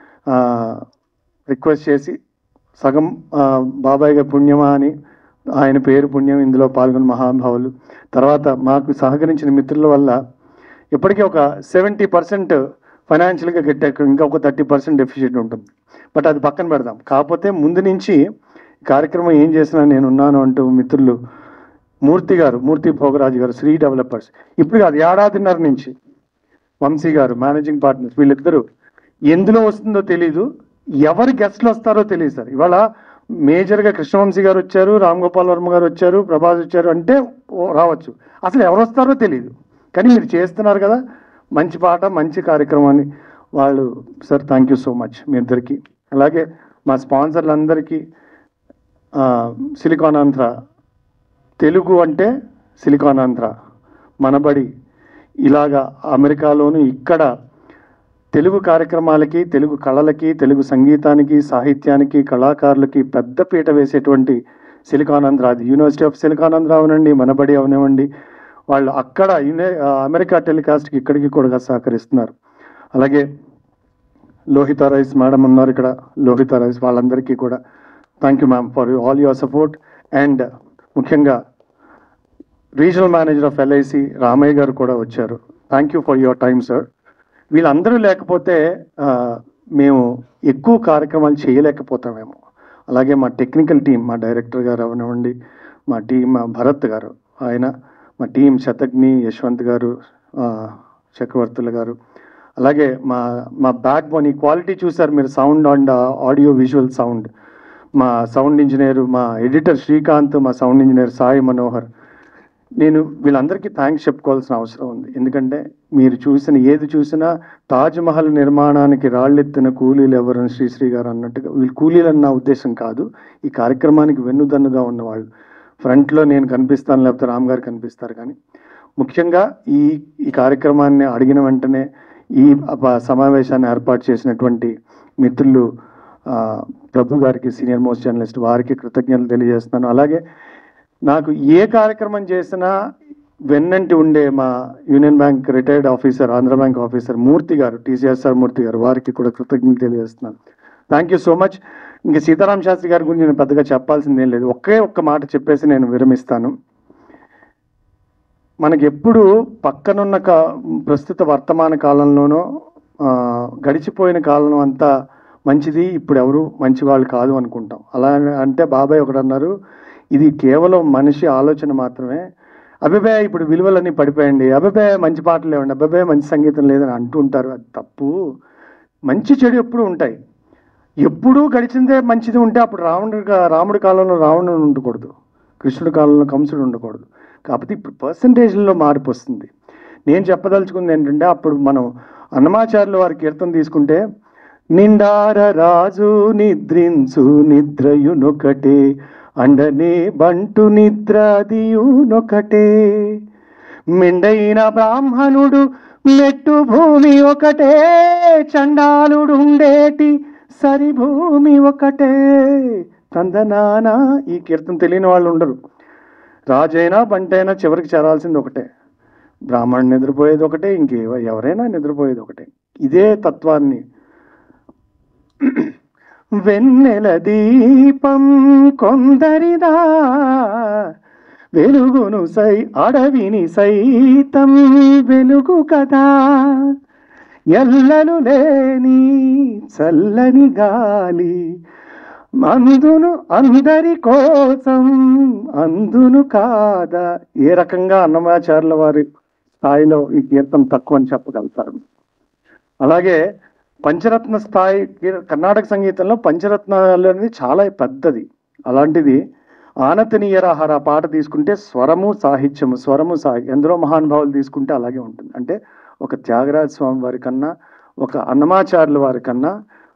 రిక్వెస్ట్ చేసి సగం ఆ, బాబాయ్ గారి పుణ్యమా అని ఆయన పేరు పుణ్యం ఇందులో పాల్గొన్న మహానుభావులు తర్వాత మాకు సహకరించిన మిత్రుల వల్ల ఇప్పటికీ ఒక సెవెంటీ పర్సెంట్
ఫైనాన్షియల్గా గట్టాక ఇంకా ఒక థర్టీ పర్సెంట్ డెఫిషియట్ ఉంటుంది బట్ అది పక్కన పెడదాం కాకపోతే ముందు నుంచి ఈ కార్యక్రమం ఏం చేసినా నేను ఉన్నాను అంటూ మిత్రులు మూర్తి గారు మూర్తి భోగరాజు గారు శ్రీ డెవలపర్స్ ఇప్పుడు కాదు ఏడాదిన్నర నుంచి వంశీ గారు మేనేజింగ్ పార్ట్నర్స్ వీళ్ళిద్దరూ ఎందులో వస్తుందో తెలీదు ఎవరు గెస్ట్లు వస్తారో తెలియదు సార్ ఇవాళ మేజర్గా కృష్ణవంశీ గారు వచ్చారు రామ్ గోపాల్ వర్మ గారు వచ్చారు ప్రభాస్ వచ్చారు అంటే ఓ రావచ్చు అసలు ఎవరు వస్తారో తెలియదు కానీ మీరు చేస్తున్నారు కదా మంచి పాట మంచి కార్యక్రమాన్ని వాళ్ళు sir thank you so much మీ ఇద్దరికి అలాగే మా స్పాన్సర్లందరికీ ఆ, సిలికాన్ ఆంధ్ర తెలుగు అంటే సిలికాన్ ఆంధ్ర మనబడి ఇలాగా అమెరికాలోను ఇక్కడ తెలుగు కార్యక్రమాలకి తెలుగు కళలకి తెలుగు సంగీతానికి సాహిత్యానికి కళాకారులకి పెద్ద పీట వేసేటువంటి సిలికాన్ ఆంధ్ర అది యూనివర్సిటీ ఆఫ్ సిలికాన్ ఆంధ్ర అవనండి మనబడి అవనివ్వండి వాళ్ళు అక్కడ యునే- ఆ, అమెరికా టెలికాస్ట్కి ఇక్కడికి కూడా సహకరిస్తున్నారు అలాగే లోహిత రైస్ మేడం ఉన్నారు ఇక్కడ లోహిత రైస్ వాళ్ళందరికీ కూడా thank you ma'am for all your support and ముఖ్యంగా regional manager of LIC Ramayya garu కూడా వచ్చారు thank you for your time sir వీళ్ళందరూ లేకపోతే ఆ, మేము ఎక్కువ కార్యక్రమాలు చేయలేకపోతామేమో అలాగే మా టెక్నికల్ టీం మా డైరెక్టర్ గారు అవనివ్వండి మా టీం మా భరత్ గారు ఆయన మా టీం శతగ్ని యశ్వంత్ గారు ఆ, చక్రవర్తులు గారు అలాగే మా మా బ్యాక్ బోన్ ఈ క్వాలిటీ చూసారు మీరు sound and audio visual sound మా సౌండ్ ఇంజనీర్ మా ఎడిటర్ శ్రీకాంత్ మా సౌండ్ ఇంజనీర్ సాయి మనోహర్ నేను వీళ్ళందరికీ థ్యాంక్స్ చెప్పుకోవాల్సిన అవసరం ఉంది ఎందుకంటే మీరు చూసిన ఏది చూసినా తాజ్ మహల్ నిర్మాణానికి రాళ్ళెత్తిన కూలీలు ఎవరని శ్రీశ్రీ గారు అన్నట్టుగా వీళ్ళు కూలీలు అన్న ఉద్దేశం కాదు ఈ కార్యక్రమానికి వెన్నుదన్నుగా ఉన్నవాళ్ళు ఫ్రంట్లో నేను కనిపిస్తాను లేకపోతే రామ్ గారు కనిపిస్తారు కానీ ముఖ్యంగా ఈ ఈ కార్యక్రమాన్ని అడిగిన వెంటనే ఈ అప- సమావేశాన్ని ఏర్పాటు చేసినటువంటి మిత్రులు ఆ, ప్రభు గారికి సీనియర్ మోస్ట్ జర్నలిస్ట్ వారికి కృతజ్ఞతలు తెలియజేస్తున్నాను అలాగే నాకు ఏ కార్యక్రమం చేసినా వెన్నంటి ఉండే మా Union Bank retired officer Andhra Bank officer Murthy garu TCSR మూర్తి గారు వారికి కూడా కృతజ్ఞతలు తెలియజేస్తున్నాను థ్యాంక్ యూ సో మచ్ ఇంకా సీతారాం శాస్త్రి గారి గురించి నేను పెద్దగా చెప్పాల్సిందేం లేదు ఒకే ఒక్క మాట చెప్పేసి నేను విరమిస్తాను మనకి ఎప్పుడు పక్కనున్న కా ప్రస్తుత వర్తమాన కాలంలోనో ఆ, గడిచిపోయిన కాలం అంతా మంచిది ఇప్పుడు ఎవరు మంచి వాళ్ళు కాదు అనుకుంటాం అలా అంటే బాబాయ్ ఒకడు అన్నారు ఇది కేవలం మనిషి ఆలోచన మాత్రమే అభిప్రాయ ఇప్పుడు విలువలన్నీ పడిపోయండి అభిప్రాయ మంచి పాటలు లేవండి అభిప్రాయ మంచి సంగీతం లేదని అంటూ ఉంటారు అది తప్పు మంచి చెడు ఎప్పుడు ఉంటాయి ఎప్పుడూ గడిచిందే మంచిది ఉంటే అప్పుడు రావణుడు కా- రాముడి కాలంలో రావణుడు ఉండకూడదు కృష్ణుడి కాలంలో కంసుడు ఉండకూడదు కాకపోతే ఇప్పుడు పర్సంటేజ్లో మార్పు వస్తుంది నేను చెప్పదలుచుకుంది ఏంటంటే అప్పుడు మనం అన్నమాచార్యుల వారి కీర్తన తీసుకుంటే నిండార రాజు నిద్రించు నిద్రయునొకటే అండనే బంటు నిద్రాదియునొకటే మెండైన బ్రాహ్మణుడు మెట్టు భూమి ఒకటే చండాలుడుండేటి సరి భూమి ఒకటే తందనాన ఈ కీర్తన తెలియని వాళ్ళు ఉండరు రాజైనా బంటైనా చివరికి చేరాల్సింది ఒకటే బ్రాహ్మణుడు నిద్రపోయేది ఒకటే ఇంకే ఎవరైనా నిద్రపోయేది ఒకటే ఇదే తత్వాన్ని వెన్నెల దీపం కొందరిదా వెలుగును సై అడవిని సైతం వెలుగు కదా ఎల్లలు లేని చల్లని గాలి అందును అందరి కోసం అందును కాదా ఏ రకంగా అన్నమాచార్యుల వారి స్థాయిలో ఈ కీర్తన తక్కువ అని చెప్పగలుగుతారు అలాగే పంచరత్న స్థాయి కీ- కర్ణాటక సంగీతంలో పంచరత్నాలు అనేది చాలా పెద్దది అలాంటిది ఆనతనీయరాహార పాట తీసుకుంటే స్వరము సాహిత్యము స్వరము సాహి ఎందరో మహానుభావులు తీసుకుంటే అలాగే ఉంటుంది అంటే ఒక త్యాగరాజ స్వామి వారి కన్నా ఒక అన్నమాచార్యుల వారి కన్నా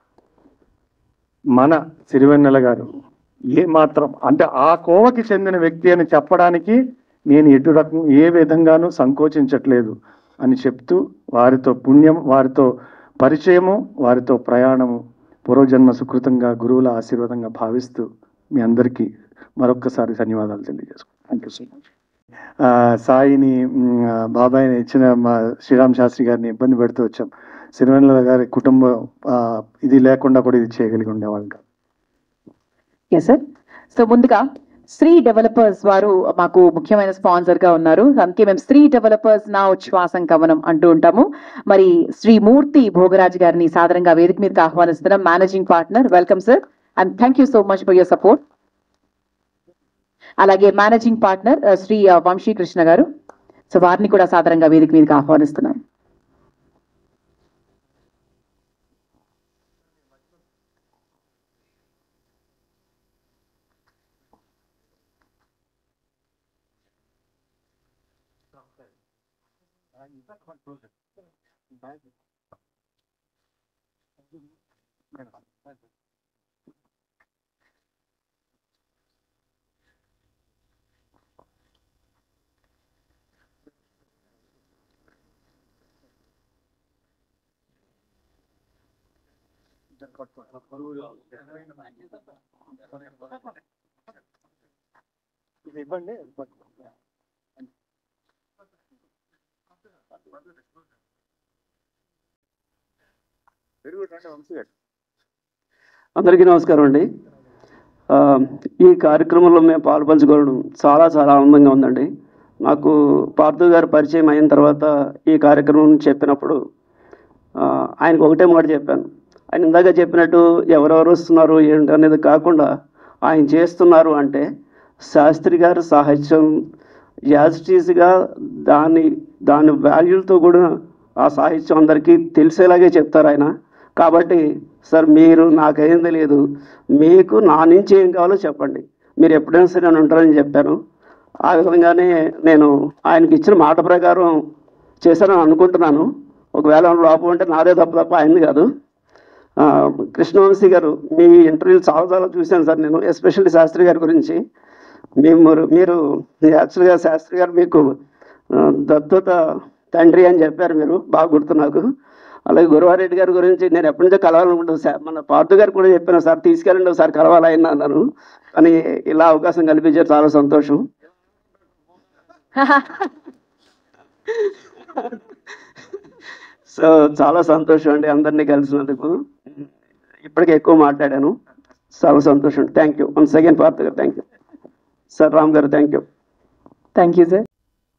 మన సిరివెన్నెల గారు ఏ మాత్రం అంటే ఆ కోవకి చెందిన వ్యక్తి అని చెప్పడానికి నేను ఎటు రకం ఏ విధంగానూ సంకోచించట్లేదు అని చెప్తూ వారితో పుణ్యం వారితో పరిచయము వారితో ప్రయాణము పూర్వజన్మ సుకృతంగా గురువుల ఆశీర్వాదంగా భావిస్తూ మీ అందరికీ మరొక్కసారి ధన్యవాదాలు తెలియజేసుకుంటాను థ్యాంక్ యూ సో మచ్ ఆ, సాయిని మ్, ఆ, బాబాయిని ఇచ్చిన మా శ్రీరామ్ శాస్త్రి గారిని ఇబ్బంది పెడుతూ వచ్చాం సిరివెన్నెల గారి కుటుంబం ఆ, ఇది లేకుండా కూడా ఇది చేయగలిగి ఉండేవాళ్ళు కాదు
ఎస్ సార్ సో ముందుగా శ్రీ డెవలపర్స్ వారు మాకు ముఖ్యమైన స్పాన్సర్ గా ఉన్నారు అందుకే మేము శ్రీ డెవలపర్స్ నా ఉచ్ఛ్వాసం కవనం అంటూ ఉంటాము మరి శ్రీ మూర్తి భోగరాజ్ గారిని సాధారణంగా వేదిక మీదకి ఆహ్వానిస్తున్నాం managing partner welcome sir and thank you so much for your support అలాగే managing partner Shri uh, Vamshi Krishna garu so వారిని కూడా సాధారణంగా వేదిక మీదకి ఆహ్వానిస్తున్నాం
అందరికీ నమస్కారం అండి ఆ, ఈ కార్యక్రమంలో మేము పాల్పంచుకోవడం చాలా చాలా ఆనందంగా ఉందండి నాకు పార్థు గారు పరిచయం అయిన తర్వాత ఈ కార్యక్రమం చెప్పినప్పుడు ఆ, ఆయనకు ఒకటే మాట చెప్పాను ఆయన ఇందాక చెప్పినట్టు ఎవరెవరు వస్తున్నారు ఏంటి అనేది కాకుండా ఆయన చేస్తున్నారు అంటే శాస్త్రి గారి సాహిత్యం యాజిటీస్గా దాని దాని వాల్యూలతో కూడా ఆ సాహిత్యం అందరికీ తెలిసేలాగే చెప్తారు ఆయన కాబట్టి సార్ మీరు నాకేం తెలియదు మీకు నా నుంచి ఏం కావాలో చెప్పండి మీరు ఎప్పుడైనా సరే నేను ఉంటారని చెప్పాను ఆ విధంగానే నేను ఆయనకి ఇచ్చిన మాట ప్రకారం చేశానని అనుకుంటున్నాను ఒకవేళ లోపం అంటే నాదే తప్ప తప్ప ఆయనది కాదు ఆ, కృష్ణవంశీ గారు మీ ఇంటర్వ్యూలు చాలా చాలా చూశాను సార్ నేను ఎస్పెషల్లీ శాస్త్రి గారి గురించి మేము మీరు యాక్చువల్గా శాస్త్రి గారు మీకు ఆ, దత్తత తండ్రి అని చెప్పారు మీరు బాగా గుర్తు నాకు అలాగే గురువారెడ్డి గారి గురించి నేను ఎప్పటి నుంచో కలవాలనుకుంటున్నాను సార్ మన పార్థు గారు కూడా చెప్పాను సార్ తీసుకెళ్ళండి ఒకసారి కలవాలి ఆయన అన్నాను కానీ ఇలా అవకాశం కల్పించారు చాలా సంతోషం సో చాలా సంతోషం అండి అందరినీ కలిసినందుకు ఇప్పటికే ఎక్కువ మాట్లాడాను చాలా సంతోషం thank you one second Parth garu thank you sir Ram garu thank you
thank you sir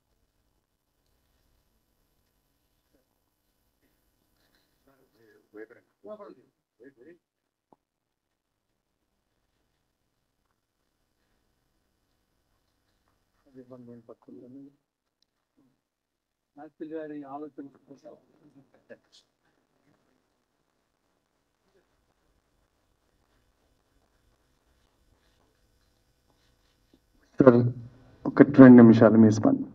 sir ఒక రెండు నిమిషాలు మీ స్పందన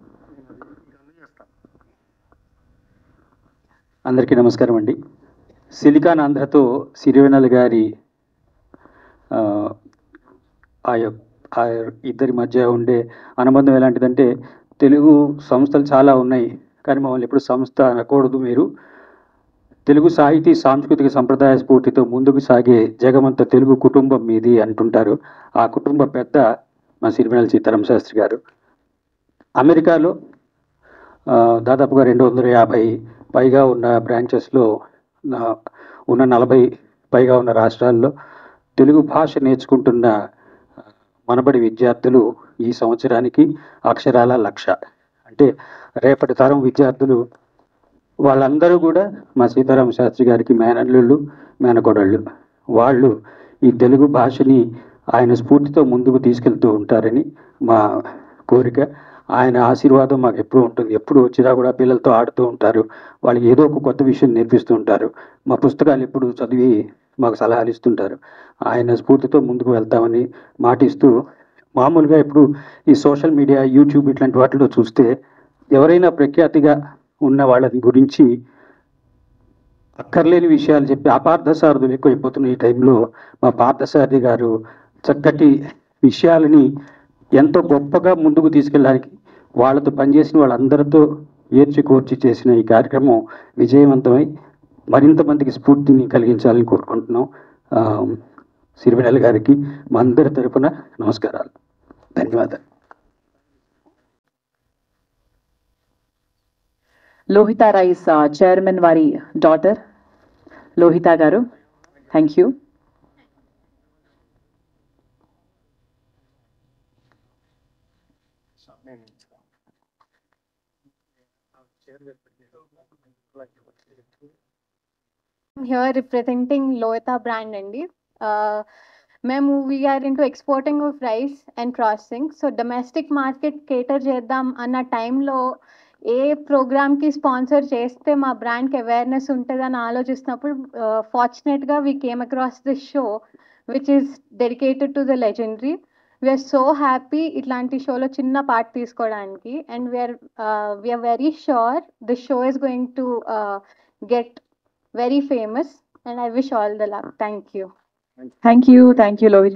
అందరికీ నమస్కారం అండి సిలికాన్ ఆంధ్రతో సిరివెనల్ గారి ఆ, ఆ యొ- ఆ ఇద్దరి మధ్య ఉండే అనుబంధం ఎలాంటిదంటే తెలుగు సంస్థలు చాలా ఉన్నాయి కానీ మమ్మల్ని ఎప్పుడు సంస్థ అనకూడదు మీరు తెలుగు సాహితీ సాంస్కృతిక సంప్రదాయ స్ఫూర్తితో ముందుకు సాగే జగమంత తెలుగు కుటుంబం మీది అంటుంటారు ఆ కుటుంబ పెద్ద మా సిరివెనల్ సీతారాం శాస్త్రి గారు అమెరికాలో ఆ, దాదాపుగా రెండు వందల యాభై పైగా ఉన్న బ్రాంచెస్లో నా- ఉన్న నలభై పైగా ఉన్న రాష్ట్రాల్లో తెలుగు భాష నేర్చుకుంటున్న ఆ, మనబడి విద్యార్థులు ఈ సంవత్సరానికి అక్షరాల లక్ష అంటే రేపటి తరం విద్యార్థులు వాళ్ళందరూ కూడా మా సీతారామ శాస్త్రి గారికి మేనల్లుళ్ళు మేనకోడళ్ళు వాళ్ళు ఈ తెలుగు భాషని ఆయన స్ఫూర్తితో ముందుకు తీసుకెళ్తూ ఉంటారని మా కోరిక ఆయన ఆశీర్వాదం మాకు ఎప్పుడు ఉంటుంది ఎప్పుడు వచ్చినా కూడా పిల్లలతో ఆడుతూ ఉంటారు వాళ్ళకి ఏదో ఒక కొత్త విషయం నేర్పిస్తూ ఉంటారు మా పుస్తకాలు ఎప్పుడు చదివి మాకు సలహాలు ఇస్తుంటారు ఆయన స్ఫూర్తితో ముందుకు వెళ్తామని మాటిస్తూ మామూలుగా ఇప్పుడు ఈ సోషల్ మీడియా యూట్యూబ్ ఇట్లాంటి వాటిలో చూస్తే ఎవరైనా ప్రఖ్యాతిగా ఉన్న వాళ్ళ గురించి అక్కర్లేని విషయాలు చెప్పి అపార్థసారథులు ఎక్కువైపోతున్న ఈ టైంలో మా పార్థసారథి గారు చక్కటి విషయాలని ఎంతో గొప్పగా ముందుకు తీసుకెళ్ళడానికి వాళ్ళతో పనిచేసిన వాళ్ళందరితో ఏర్చి కోర్చి చేసిన ఈ కార్యక్రమం విజయవంతమై మరింత మందికి స్ఫూర్తిని కలిగించాలని కోరుకుంటున్నాం ఆ, సిరివెనెల గారికి మా అందరి తరపున నమస్కారాలు ధన్యవాదాలు
లోహిత రైస్ చైర్మన్ వారి daughter Lohita garu thank you
I'm here representing Loeta brand అండి మేము we are into exporting of rice and processing so domestic market cater చేద్దాం అన్న టైంలో ఏ ప్రోగ్రామ్కి స్పాన్సర్ చేస్తే మా బ్రాండ్కి అవేర్నెస్ ఉంటుందని ఆలోచిస్తున్నప్పుడు ఫార్చునేట్గా we came across this show which is dedicated to the legendary we are so happy ఇట్లాంటి షోలో చిన్న పార్ట్ తీసుకోవడానికి and we are we are very sure this show is going to get very famous and I wish all the luck. Thank you.
Thank you thank you Lohita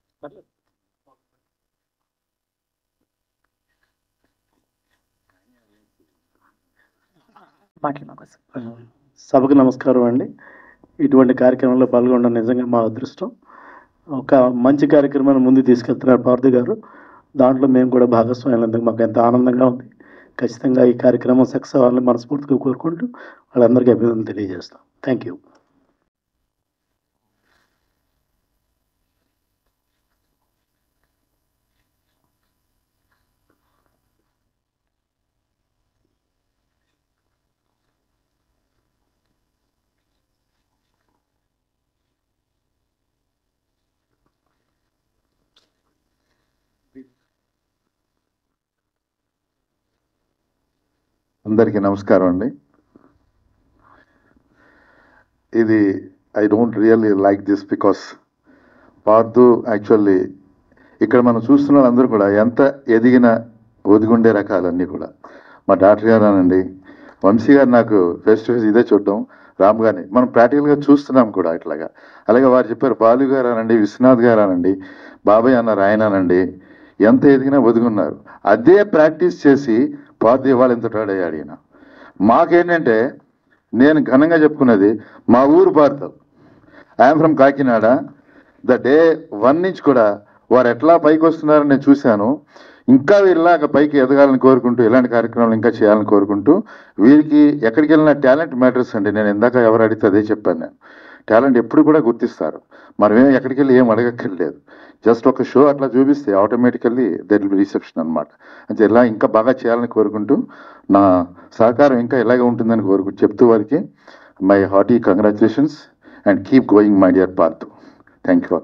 మాట్లాడు కోసం
సభకు నమస్కారం అండి ఇటువంటి కార్యక్రమంలో పాల్గొనడం నిజంగా మా అదృష్టం ఒక మంచి కార్యక్రమాన్ని ముందు తీసుకెళ్తున్నారు పార్థి గారు దాంట్లో మేము కూడా భాగస్వామ్యం మాకు ఎంత ఆనందంగా ఉంది ఖచ్చితంగా ఈ కార్యక్రమం సక్సెస్ అవ్వాలని మనస్ఫూర్తిగా కోరుకుంటూ వాళ్ళందరికీ అభినందన తెలియజేస్తాం థ్యాంక్ యూ
అందరికీ నమస్కారం అండి ఇది I don't really like this because Parthu actually ఇక్కడ మనం చూస్తున్న వాళ్ళందరూ కూడా ఎంత ఎదిగిన ఒదిగుండే రకాలన్నీ కూడా మా డాక్టర్ గారు అనండి వంశీ గారు నాకు ఫేస్ టు ఫేస్ ఇదే చూడడం రామ్ గారిని మనం ప్రాక్టికల్గా చూస్తున్నాం కూడా ఇట్లాగా అలాగే వారు చెప్పారు బాలు గారు అనండి విశ్వనాథ్ గారు అనండి బాబాయ్ అన్నారు ఆయన అనండి ఎంత ఎదిగినా ఒదుగున్నారు అదే ప్రాక్టీస్ చేసి పార్దు ఇవాళ ఎంత అయ్యాడు ఈయన మాకేంటంటే నేను ఘనంగా చెప్పుకున్నది మా ఊరు Parthu I'm from Kakinada the day one నుంచి కూడా వారు ఎట్లా పైకి వస్తున్నారని నేను చూశాను ఇంకా వీళ్ళలాగా పైకి ఎదగాలని కోరుకుంటూ ఇలాంటి కార్యక్రమాలు ఇంకా చేయాలని కోరుకుంటూ వీరికి ఎక్కడికి వెళ్ళినా టాలెంట్ మ్యాటర్స్ అండి నేను ఇందాక ఎవరు అడిగితే అదే చెప్పాను నేను టాలెంట్ ఎప్పుడు కూడా గుర్తిస్తారు మనమేం ఎక్కడికి వెళ్ళి ఏం అడగక్కర్లేదు జస్ట్ ఒక షో అట్లా చూపిస్తే automatically there will be reception అనమాట అంటే ఇలా ఇంకా బాగా చేయాలని కోరుకుంటూ నా సహకారం ఇంకా ఇలాగే ఉంటుందని కోరుకుంటూ చెప్తూ వారికి my hearty congratulations and keep going my dear Parth thank you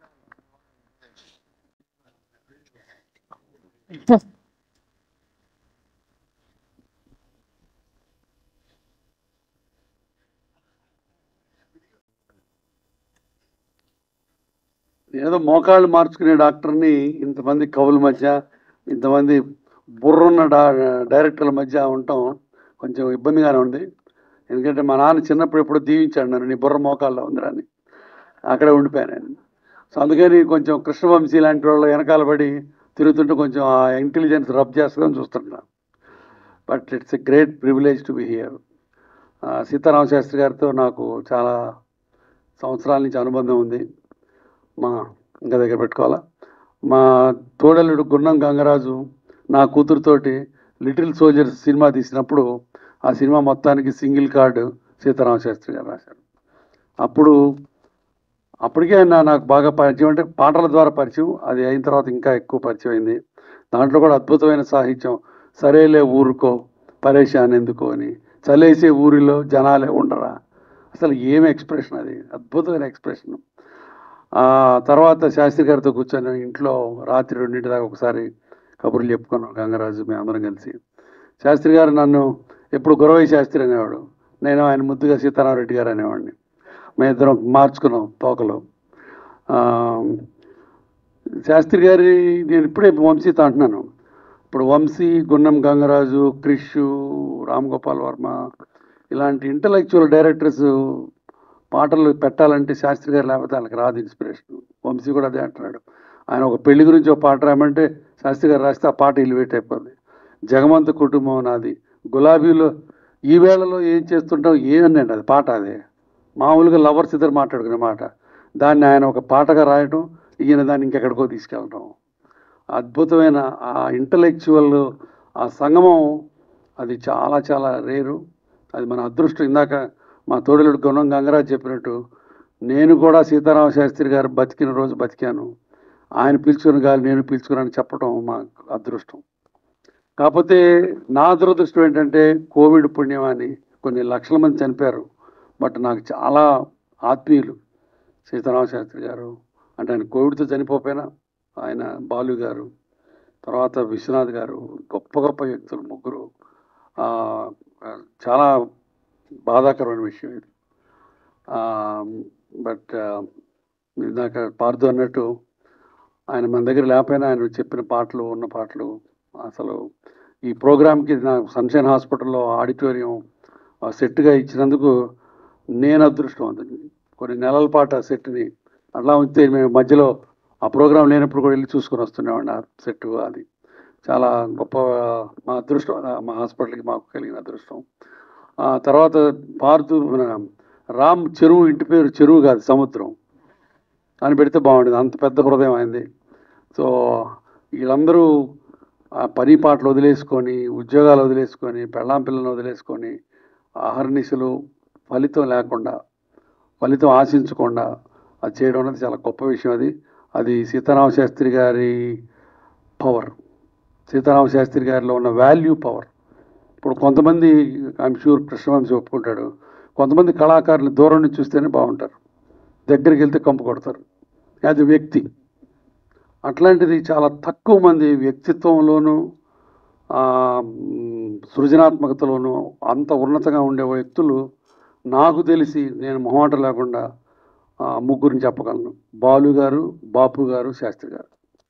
ఏదో మోకాళ్ళు మార్చుకునే డాక్టర్ని ఇంతమంది కవుల మధ్య ఇంతమంది బుర్రున్న డా డైరెక్టర్ల మధ్య ఉండటం కొంచెం ఇబ్బందిగానే ఉంది ఎందుకంటే మా నాన్న చిన్నప్పుడు ఎప్పుడు దీవించాడు నన్ను నీ బుర్ర మోకాల్లో ఉందిరా అని అక్కడే ఉండిపోయాను నేను సో అందుకని కొంచెం కృష్ణవంశీ లాంటి వాళ్ళు వెనకాల పడి తిరుగుతుంటే కొంచెం ఆ ఇంటెలిజెన్స్ రబ్ చేస్తుందని చూస్తున్నాను but it's a great privilege to be here Sitarama Sastri గారితో నాకు చాలా సంవత్సరాల నుంచి అనుబంధం ఉంది మా ఇంకా దగ్గర పెట్టుకోవాలా మా తోడలుడు గున్నం గంగరాజు నా కూతురుతోటి లిటిల్ సోల్జర్స్ సినిమా తీసినప్పుడు ఆ సినిమా మొత్తానికి సింగిల్ కార్డు సీతారామ శాస్త్రి గారు రాశారు అప్పుడు అప్పటికే ఆయన నాకు బాగా పరిచయం అంటే పాటల ద్వారా పరిచయం అది అయిన తర్వాత ఇంకా ఎక్కువ పరిచయం అయింది దాంట్లో కూడా అద్భుతమైన సాహిత్యం సరేలే ఊరుకో పరేషాన్ ఎందుకో అని చలేసే ఊరిలో జనాలే ఉండరా అసలు ఏమి ఎక్స్ప్రెషన్ అది అద్భుతమైన ఎక్స్ప్రెషన్ ఆ తర్వాత శాస్త్రి గారితో కూర్చొని ఇంట్లో రాత్రి రెండింటి దాకా ఒకసారి కబుర్లు చెప్పుకున్నాం గంగరాజు మేము అందరం కలిసి శాస్త్రి గారు నన్ను ఎప్పుడు గురవై శాస్త్రి అనేవాడు నేను ఆయన ముద్దుగా సీతారామరెడ్డి గారు అనేవాడిని మేము ఇద్దరం మార్చుకున్నాం తోకలో ఆ, శాస్త్రి గారి నేను ఇప్పుడే వంశీతో అంటున్నాను ఇప్పుడు వంశీ గున్నం గంగరాజు క్రిష్ రామ్ గోపాల్ వర్మ ఇలాంటి ఇంటలెక్చువల్ డైరెక్టర్స్ పాటలు పెట్టాలంటే శాస్త్రి గారు లేకపోతే వాళ్ళకి రాదు ఇన్స్పిరేషన్ వంశీ కూడా అదే అంటున్నాడు ఆయన ఒక పెళ్లి గురించి ఒక పాట రాయమంటే శాస్త్రి గారు రాస్తే ఆ పాట ఎలివేట్ అయిపోద్ది జగమంత కుటుంబం నాది గులాబీలో ఈ వేళలో ఏం చేస్తుంటాం ఏమన్నాడు అది పాట అదే మామూలుగా లవర్స్ ఇద్దరు మాట్లాడుకునే మాట దాన్ని ఆయన ఒక పాటగా రాయటం ఈయన దాన్ని ఇంకెక్కడికో తీసుకెళ్ళటం అద్భుతమైన ఆ ఇంటలెక్చువల్ ఆ సంగమం అది చాలా చాలా రేరు అది మన అదృష్టం ఇందాక మా తోడలుడు గుణం గంగరాజ్ చెప్పినట్టు నేను కూడా సీతారామ శాస్త్రి గారు బతికిన రోజు బతికాను ఆయన పీల్చుకుని గాలి నేను పీల్చుకున్నాను చెప్పడం మా అదృష్టం కాకపోతే నా దురదృష్టం ఏంటంటే కోవిడ్ పుణ్యమాని కొన్ని లక్షల మంది చనిపోయారు బట్ నాకు చాలా ఆత్మీయులు సీతారామ శాస్త్రి గారు అంటే ఆయన కోవిడ్తో చనిపోపోయినా ఆయన బాలు గారు తర్వాత విశ్వనాథ్ గారు గొప్ప గొప్ప వ్యక్తులు ముగ్గురు ఆ, చాలా బాధాకరమైన విషయం ఇది బట్ ఇందాక పార్దు అన్నట్టు ఆయన మన దగ్గర లేకపోయినా ఆయన చెప్పిన పాటలు ఉన్న పాటలు అసలు ఈ ప్రోగ్రామ్కి నాకు సన్షైన్ హాస్పిటల్లో ఆడిటోరియం ఆ సెట్గా ఇచ్చినందుకు నేను అదృష్టవంతుని కొన్ని నెలల పాటు ఆ సెట్ని అట్లా ఉంచితే మేము మధ్యలో ఆ ప్రోగ్రాం లేనప్పుడు కూడా వెళ్ళి చూసుకొని వస్తున్నామండి ఆ సెట్ అది చాలా గొప్ప మా అదృష్టం ఆ మా హాస్పిటల్కి మాకు కలిగిన అదృష్టం ఆ తర్వాత పార్తు మన రామ్ చెరువు ఇంటి పేరు చెరువు కాదు సముద్రం అని పెడితే బాగుండేది అంత పెద్ద హృదయం అయింది సో వీళ్ళందరూ ఆ పని పాటలు వదిలేసుకొని ఉద్యోగాలు వదిలేసుకొని పెళ్ళాం పిల్లలను వదిలేసుకొని ఆహర్నిశలు ఫలితం లేకుండా ఫలితం ఆశించకుండా అది చేయడం అనేది చాలా గొప్ప విషయం అది అది సీతారామ శాస్త్రి గారి పవర్ సీతారామ శాస్త్రి గారిలో ఉన్న వాల్యూ పవర్ ఇప్పుడు కొంతమంది ఐఎమ్ షూర్ కృష్ణవంశీ ఒప్పుకుంటాడు కొంతమంది కళాకారులు దూరం నుంచి చూస్తేనే బాగుంటారు దగ్గరికి వెళ్తే కంపు కొడతారు అది వ్యక్తి అట్లాంటిది చాలా తక్కువ మంది వ్యక్తిత్వంలోనూ ఆ, మ్, సృజనాత్మకతలోనూ అంత ఉన్నతంగా ఉండే వ్యక్తులు నాకు తెలిసి నేను మొహమాట లేకుండా ఆ, ముగ్గురిని చెప్పగలను బాలు గారు బాపు గారు శాస్త్రి గారు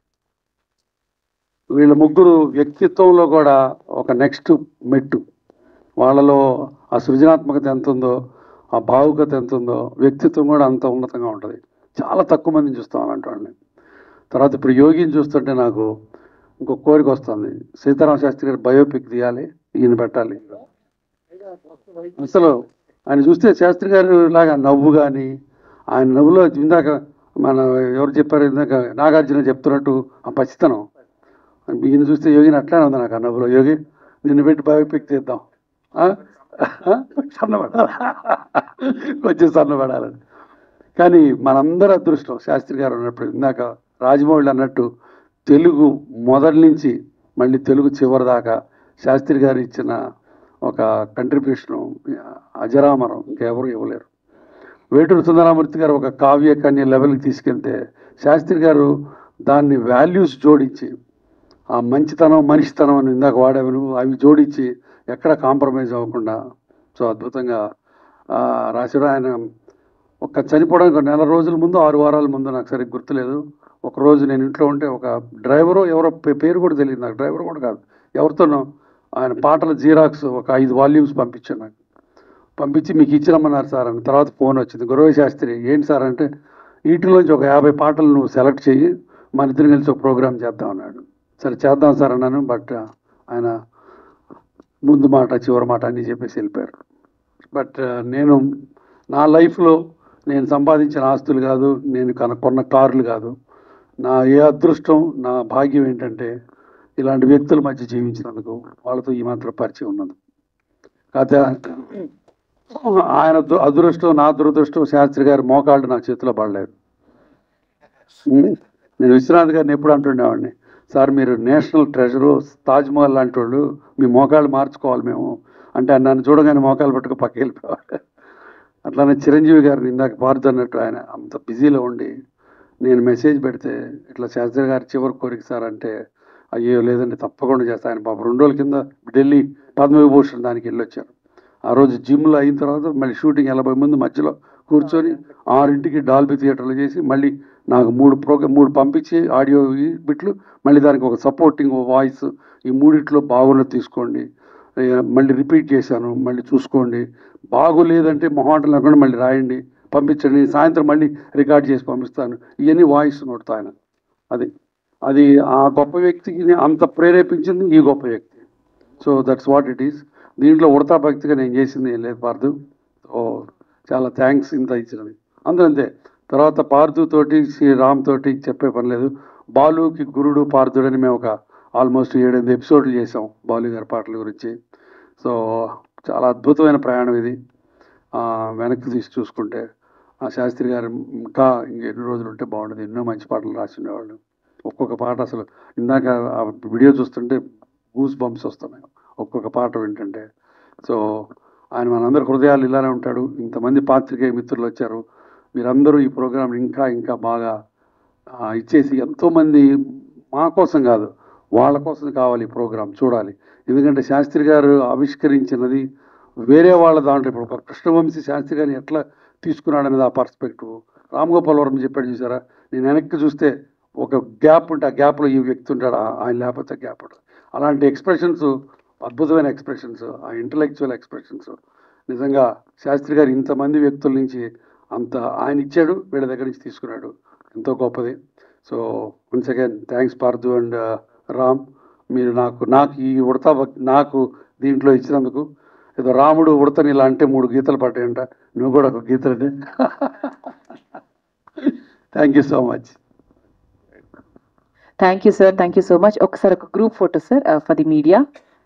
వీళ్ళ ముగ్గురు వ్యక్తిత్వంలో కూడా ఒక నెక్స్ట్ మెట్టు వాళ్ళలో ఆ సృజనాత్మకత ఎంత ఉందో ఆ భావుకత ఎంత ఉందో వ్యక్తిత్వం కూడా అంత ఉన్నతంగా ఉంటుంది చాలా తక్కువ మందిని చూస్తాం అలాంటి వాళ్ళని తర్వాత ఇప్పుడు యోగిని చూస్తుంటే నాకు ఇంకో కోరిక వస్తుంది సీతారామ శాస్త్రి గారి బయోపిక్ తీయాలి ఈయన పెట్టాలి అసలు ఆయన చూస్తే శాస్త్రి గారు లాగా నవ్వు కానీ ఆయన నవ్వులో ఇందాక మన ఎవరు చెప్పారు ఇందాక నాగార్జున చెప్తున్నట్టు ఆ పసితనం ఈయన చూస్తే యోగిని అట్లానే ఉంది నాకు ఆ నవ్వులో యోగి నిన్ను పెట్టి బయోపిక్ తీద్దాం ఆ? ఆ? సన్నబడాలి కొంచెం సన్నబడాలని కానీ మనందరి అదృష్టం శాస్త్రి గారు ఉన్నప్పుడు ఇందాక రాజమౌళి అన్నట్టు తెలుగు మొదటి నుంచి మళ్ళీ తెలుగు చివరి దాకా శాస్త్రి గారు ఇచ్చిన ఒక కంట్రిబ్యూషన్ అజరామరం ఇంకెవరు ఇవ్వలేరు వేటూరు సుందరామూర్తి గారు ఒక కావ్య కన్య లెవెల్కి తీసుకెళ్తే శాస్త్రి గారు దాన్ని వాల్యూస్ జోడించి ఆ మంచితనం మనిషితనం అని ఇందాక వాడావు నువ్వు అవి జోడించి ఎక్కడ కాంప్రమైజ్ అవ్వకుండా సో అద్భుతంగా ఆ, రాశాడు ఆయన ఒక చనిపోవడానికి ఒక నెల రోజుల ముందు ఆరు వారాల ముందు నాకు సరిగ్గా గుర్తులేదు ఒక రోజు నేను ఇంట్లో ఉంటే ఒక డ్రైవరు ఎవరో పే- పేరు కూడా తెలియదు నాకు డ్రైవర్ కూడా కాదు ఎవరితోనో ఆయన పాటల జీరాక్స్ ఒక ఐదు వాల్యూమ్స్ పంపించాను నాకు పంపించి మీకు ఇచ్చిరమ్మన్నారు సార్ అని తర్వాత ఫోన్ వచ్చింది గురవ శాస్త్రి ఏంటి సార్ అంటే వీటిలోంచి ఒక యాభై పాటలు నువ్వు సెలెక్ట్ చెయ్యి మన ఇద్దరు కలిసి ఒక ప్రోగ్రామ్ చేద్దాం అన్నాడు సరే చేద్దాం సార్ అన్నాను బట్ ఆయన ముందు మాట చివరి మాట అన్నీ చెప్పేసి వెళ్ళిపోయారు బట్ నేను నా లైఫ్లో నేను సంపాదించిన ఆస్తులు కాదు నేను కన కొన్న కార్లు కాదు నా ఏ అదృష్టం నా భాగ్యం ఏంటంటే ఇలాంటి వ్యక్తుల మధ్య జీవించినందుకు వాళ్ళతో ఈ మాత్రం పరిచయం ఉన్నది కాకపోతే ఆయన దు- అదృష్టం నా దురదృష్టం శాస్త్రి గారి మోకాళ్ళు నా చేతిలో పడలేదు ఉమ్, నేను విశ్వనాథ్ గారిని ఎప్పుడు అంటుండేవాడిని సార్ మీరు నేషనల్ ట్రెజరు తాజ్మహల్ లాంటి వాళ్ళు మీ మోకాళ్ళు మార్చుకోవాలి మేము అంటే ఆయన నన్ను చూడగానే మోకాలు పట్టుకు పక్కకి వెళ్ళిపోవాలి అట్లానే చిరంజీవి గారిని ఇందాక పారుతూ అన్నట్టు ఆయన అంత బిజీలో ఉండి నేను మెసేజ్ పెడితే ఇట్లా శాస్త్రి గారి చివరి కోరిక సార్ అంటే అయ్యో లేదండి తప్పకుండా చేస్తా ఆయన పాపం రెండు రోజుల కింద ఢిల్లీ పద్మవిభూషణ్ దానికి వెళ్ళొచ్చారు ఆ రోజు జిమ్లో అయిన తర్వాత మళ్ళీ షూటింగ్ వెళ్ళబోయే ముందు మధ్యలో కూర్చొని ఆరింటికి డాల్బీ థియేటర్లో చేసి మళ్ళీ నాకు మూడు ప్రోగ్రామ్ మూడు పంపించి ఆడియో ఈ బిట్లు మళ్ళీ దానికి ఒక సపోర్టింగ్ వాయిస్ ఈ మూడిట్లో బాగున్నది తీసుకోండి ఏ, మళ్ళీ రిపీట్ చేశాను మళ్ళీ చూసుకోండి బాగోలేదంటే మొహాటం లేకుండా మళ్ళీ రాయండి పంపించండి సాయంత్రం మళ్ళీ రికార్డ్ చేసి పంపిస్తాను ఇవన్నీ వాయిస్ నోడుతా ఆయన అది అది ఆ గొప్ప వ్యక్తికి అంత ప్రేరేపించింది ఈ గొప్ప వ్యక్తి so that's what it is దీంట్లో ఉడతా భక్తిగా నేను చేసింది ఏం లేదు పార్దు సో చాలా థ్యాంక్స్ ఇంత ఇచ్చినది అందరూ అంతే తర్వాత పార్థు తోటి శ్రీ రామ్ తోటి చెప్పే పని లేదు బాలుకి గురుడు పార్థుడని మేము ఒక ఆల్మోస్ట్ ఏడెనిమిది ఎపిసోడ్లు చేసాం బాలు గారి పాటల గురించి సో చాలా అద్భుతమైన ప్రయాణం ఇది ఆ, వెనక్కి తీసి చూసుకుంటే ఆ శాస్త్రి గారు ఇంకా ఇంకెన్ని రోజులు ఉంటే బాగుంటుంది ఎన్నో మంచి పాటలు రాసి ఉండేవాళ్ళు ఒక్కొక్క పాట అసలు ఇందాక ఆ వీడియో చూస్తుంటే గూస్ బంప్స్ వస్తున్నాయి ఒక్కొక్క పాట వింటుంటే సో ఆయన మనందరి హృదయాలు ఇలానే ఉంటాడు ఇంతమంది పాత్రికేయ మిత్రులు వచ్చారు మీరందరూ ఈ ప్రోగ్రాం ఇంకా ఇంకా బాగా ఆ, ఇచ్చేసి ఎంతోమంది మా కోసం కాదు వాళ్ళ కోసం కావాలి ఈ ప్రోగ్రాం చూడాలి ఎందుకంటే శాస్త్రి గారు ఆవిష్కరించినది వేరే వాళ్ళ దాంట్లో ఇప్పుడు ఒక కృష్ణవంశీ శాస్త్రి గారిని ఎట్లా తీసుకున్నాడు అనేది ఆ పర్స్పెక్టివ్ రామ్ గోపాల్ వర్మ చెప్పాడు చూసారా నేను వెనక్కి చూస్తే ఒక గ్యాప్ ఉంటే ఆ గ్యాప్లో ఈ వ్యక్తి ఉంటాడు ఆ- ఆయన లేకపోతే గ్యాప్ ఉంటుంది అలాంటి ఎక్స్ప్రెషన్స్ అద్భుతమైన ఎక్స్ప్రెషన్స్ ఆ ఇంటలెక్చువల్ ఎక్స్ప్రెషన్స్ నిజంగా శాస్త్రి గారు ఇంతమంది వ్యక్తుల నుంచి అంత ఆయన ఇచ్చాడు వీళ్ళ దగ్గర నుంచి తీసుకున్నాడు ఎంతో గొప్పది so once again thanks Parthu and Ram మీరు నాకు నాకు ఈ ఉడత భక్- నాకు దీంట్లో ఇచ్చినందుకు ఏదో రాముడు ఉడతని ఇలా అంటే మూడు గీతలు పడ్డాయంట నువ్వు కూడా ఒక గీతలనే thank you so much
thank you sir thank you so much ఒకసారి ఒక group photo sir for the media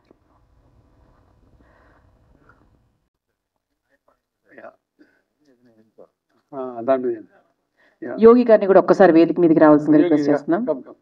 దాని మీద Yeah.
యోగి గారిని కూడా ఒక్కసారి వేదిక మీదకి రావాల్సింది రిక్వెస్ట్ చేస్తున్నాం
Come, come.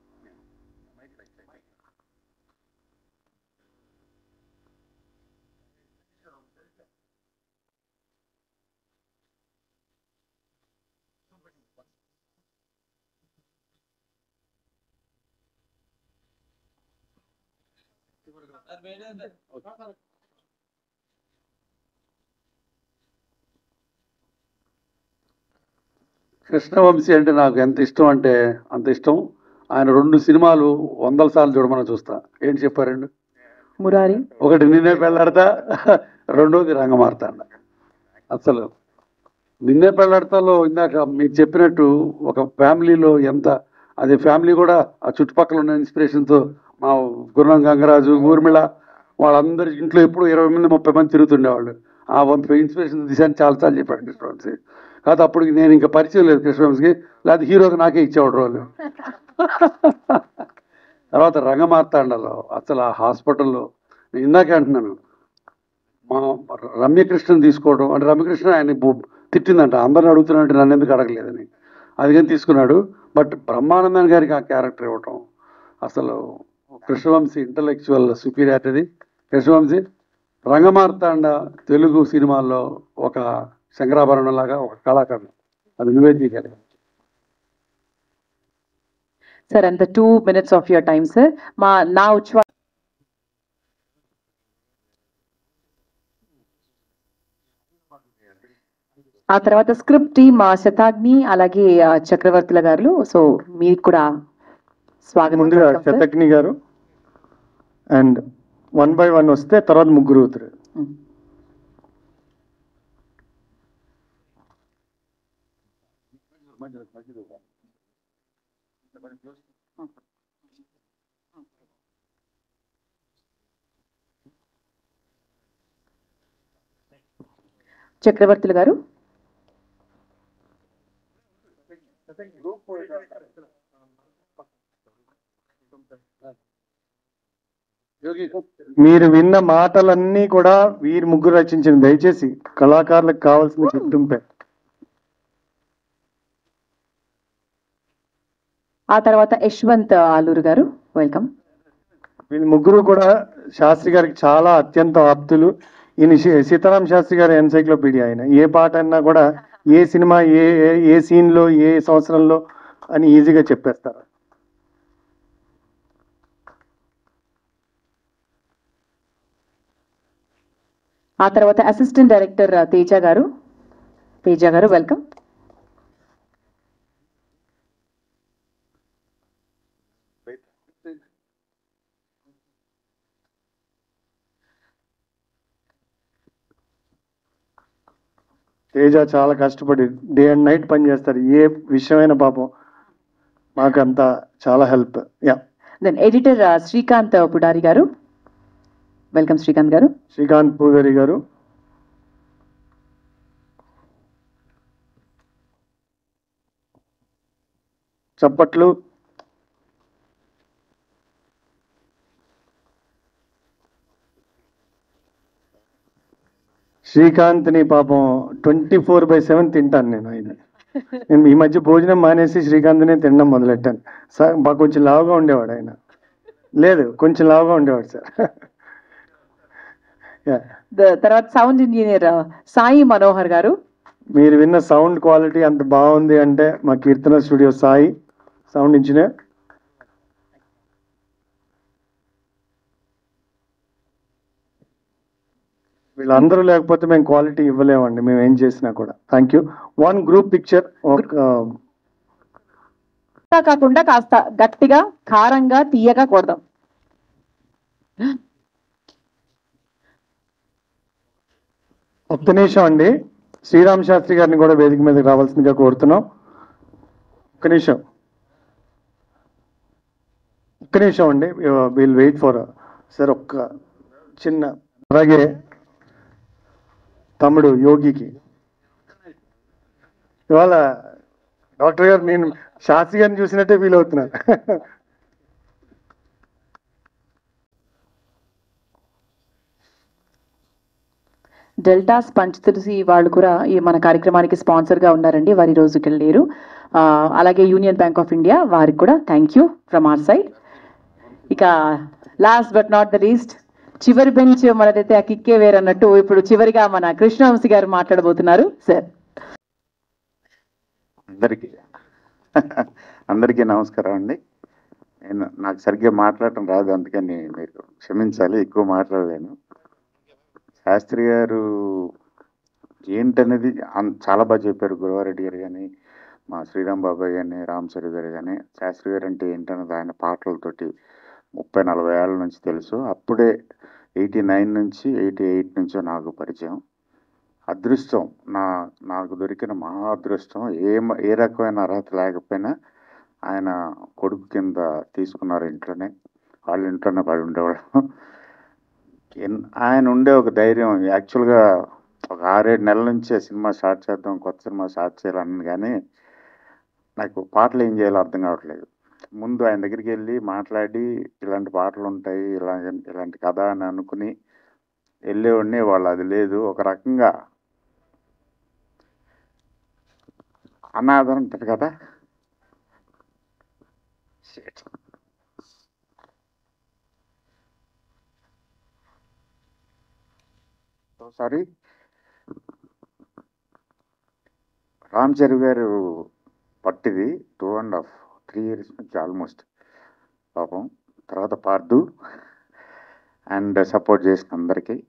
కృష్ణవంశీ అంటే నాకు ఎంత ఇష్టం అంటే అంత ఇష్టం ఆయన రెండు సినిమాలు వందల సార్లు చూడమని చూస్తా ఏంటి చెప్పారండి
మురారి
ఒకటి నిన్నే పెళ్ళాడతా రెండోది రంగమార్తాండ అసలు నిన్నే పెళ్ళాడతాలో ఇందాక మీకు చెప్పినట్టు ఒక ఫ్యామిలీలో ఎంత అది ఫ్యామిలీ కూడా ఆ చుట్టుపక్కల ఉన్న ఇన్స్పిరేషన్తో మా గుర్రం గంగరాజు ఊర్మిళ వాళ్ళందరి ఇంట్లో ఎప్పుడు ఇరవై మంది ముప్పై మంది తిరుగుతుండేవాళ్ళు ఆ ఇన్స్పిరేషన్ దిశాన్ని చాలాసార్లు చెప్పాడు కృష్ణవంశీ కాదు అప్పుడు నేను ఇంకా పరిచయం లేదు కృష్ణవంశీకి లేకపోతే హీరోకి నాకే ఇచ్చేవాడు రోలు తర్వాత రంగమార్తాండలో అసలు ఆ హాస్పిటల్లో నేను ఇందాకే అంటున్నాను మా రమ్యకృష్ణని తీసుకోవడం అంటే రమ్యకృష్ణ ఆయన బు- తిట్టిందంట అందరిని అడుగుతున్నాడంటే నన్ను ఎందుకు అడగలేదని అది కానీ తీసుకున్నాడు బట్ బ్రహ్మానందన్ గారికి ఆ క్యారెక్టర్ ఇవ్వటం అసలు కృష్ణవంశీ ఇంటలెక్చువల్ సుపీరియారిటీ కృష్ణవంశీ రంగమార్తాండ తెలుగు సినిమాల్లో ఒక శంకరాభరణం లాగా ఒక కళాకారుడు అది నువ్వే తీయాలి
సార్ అంత two minutes of your time sir మా నా ఉచ్వ ఆ తర్వాత స్క్రిప్ట్ టీమ్ మా శతాగ్ని అలాగే ఆ, చక్రవర్తుల గారు సో మీకు కూడా స్వాగతం
ముందుగా
welcome, sir.
శతజ్ఞి గారు అండ్ వన్ బై వన్ వస్తే తర్వాత ముగ్గురు అవుతారు
Mm. చక్రవర్తులు గారు
మీరు విన్న మాటలన్నీ కూడా వీరి ముగ్గురు రచించిన దయచేసి కళాకారులకు కావాల్సిన గుర్తింపే
ఆ తర్వాత యశ్వంత్ ఆలూరు గారు వెల్కమ్
వీళ్ళ ముగ్గురు కూడా శాస్త్రి గారికి చాలా అత్యంత ఆప్తులు ఈయన సీ- సీతారాం శాస్త్రి గారి ఎన్సైక్లోపీడియా ఆయన ఏ పాట అన్నా కూడా ఏ సినిమా ఏ ఏ- ఏ సీన్లో ఏ సంవత్సరంలో అని ఈజీగా చెప్పేస్తారు
ఆ తర్వాత అసిస్టెంట్ డైరెక్టర్ తేజ గారు తేజ గారు వెల్కమ్
తేజ చాలా కష్టపడి డే అండ్ నైట్ పని చేస్తారు ఏ విషయమైన పాపం మాకంతా చాలా help yeah
then editor Srikanth Pudari garu welcome Srikanth గారు
శ్రీకాంత్ పూజారి గారు చప్పట్లు శ్రీకాంత్ని పాపం ట్వంటీ ఫోర్ బై సెవెన్ తింటాను నేను ఆయన నేను ఈ మధ్య భోజనం మానేసి శ్రీకాంత్నే తినడం మొదలెట్టాను సార్ బాగా కొంచెం లావుగా ఉండేవాడు ఆయన లేదు కొంచెం లావుగా ఉండేవాడు సార్ Yeah.
ద- తర్వాత సౌండ్ ఇంజనీర్ సాయి మనోహర్ గారు
మీరు విన్న సౌండ్ క్వాలిటీ అంత బాగుంది అంటే మా Keerthana studio Sai sound engineer వీళ్ళందరూ లేకపోతే మేము క్వాలిటీ ఇవ్వలేమండి మేము ఏం చేసినా కూడా thank you one group picture ఒక
అలా కాకుండా కాస్త గట్టిగా కారంగా తీయగా కొడదాం
ఒక్క నిమిషం అండి శ్రీరామ్ శాస్త్రి గారిని కూడా వేదిక మీదకి రావాల్సిందిగా కోరుతున్నాం ఒక్క నిమిషం ఒక్క నిమిషం అండి విల్ వెయిట్ ఫర్ సార్ ఒక్క చిన్న అలాగే తమ్ముడు యోగికి ఇవాళ డాక్టర్ గారు నేను శాస్త్రి గారిని చూసినట్టే ఫీల్ అవుతున్నాను
డెల్టాస్ పంచతులసి వాళ్ళు కూడా ఈ మన కార్యక్రమానికి స్పాన్సర్ గా ఉన్నారండి వారి రోజుకి లేరు ఆ, అలాగే యూనియన్ బ్యాంక్ ఆఫ్ ఇండియా వారికి కూడా thank you from our side ఇక last but not the least చివరి బెంచ్ మనదైతే ఆ కిక్కే వేరన్నట్టు ఇప్పుడు చివరిగా మన కృష్ణవంశీ గారు మాట్లాడబోతున్నారు సార్
అందరికీ అందరికీ నమస్కారం అండి నేను నాకు సరిగ్గా మాట్లాడటం రాదు అందుకని మీరు క్షమించాలి ఎక్కువ మాట్లాడలేను శాస్త్రి గారు ఏంటనేది అన్- చాలా బాగా చెప్పారు గురవారెడ్డి గారు కానీ మా శ్రీరామ్ బాబాయ్ కానీ రామ్ సరి గారు కానీ శాస్త్రి గారు అంటే ఏంటన్నది ఆయన పాటలతోటి ముప్పై నలభై ఏళ్ళ నుంచి తెలుసు అప్పుడే ఎయిటీ నైన్ నుంచి ఎయిటీ ఎయిట్ నుంచో నాకు పరిచయం అదృష్టం నా నాకు దొరికిన మహా అదృష్టం ఏ మ- ఏ రకమైన అర్హత లేకపోయినా ఆయన కొడుకు కింద తీసుకున్నారు ఇంట్లోనే వాళ్ళ ఇంట్లోనే పడి ఉండేవాడు ఎన్- ఆయన ఉండే ఒక ధైర్యం యాక్చువల్గా ఒక ఆరేడు నెలల నుంచే సినిమా స్టార్ట్ చేద్దాం కొత్త సినిమా స్టార్ట్ చేయాలని కానీ నాకు పాటలు ఏం చేయాలో అర్థం కావట్లేదు ముందు ఆయన దగ్గరికి వెళ్ళి మాట్లాడి ఇలాంటి పాటలు ఉంటాయి ఇలా ఇలాంటి కథ అని అనుకుని వెళ్ళేవాడిని వాళ్ళు అది లేదు ఒక రకంగా అనాథం ఉంటుంది కదా Shit. So sorry Ram Charan garu పట్టిది two and half three years నుంచి ఆల్మోస్ట్ పాపం తర్వాత పార్దు అండ్ సపోర్ట్ చేసిన అందరికీ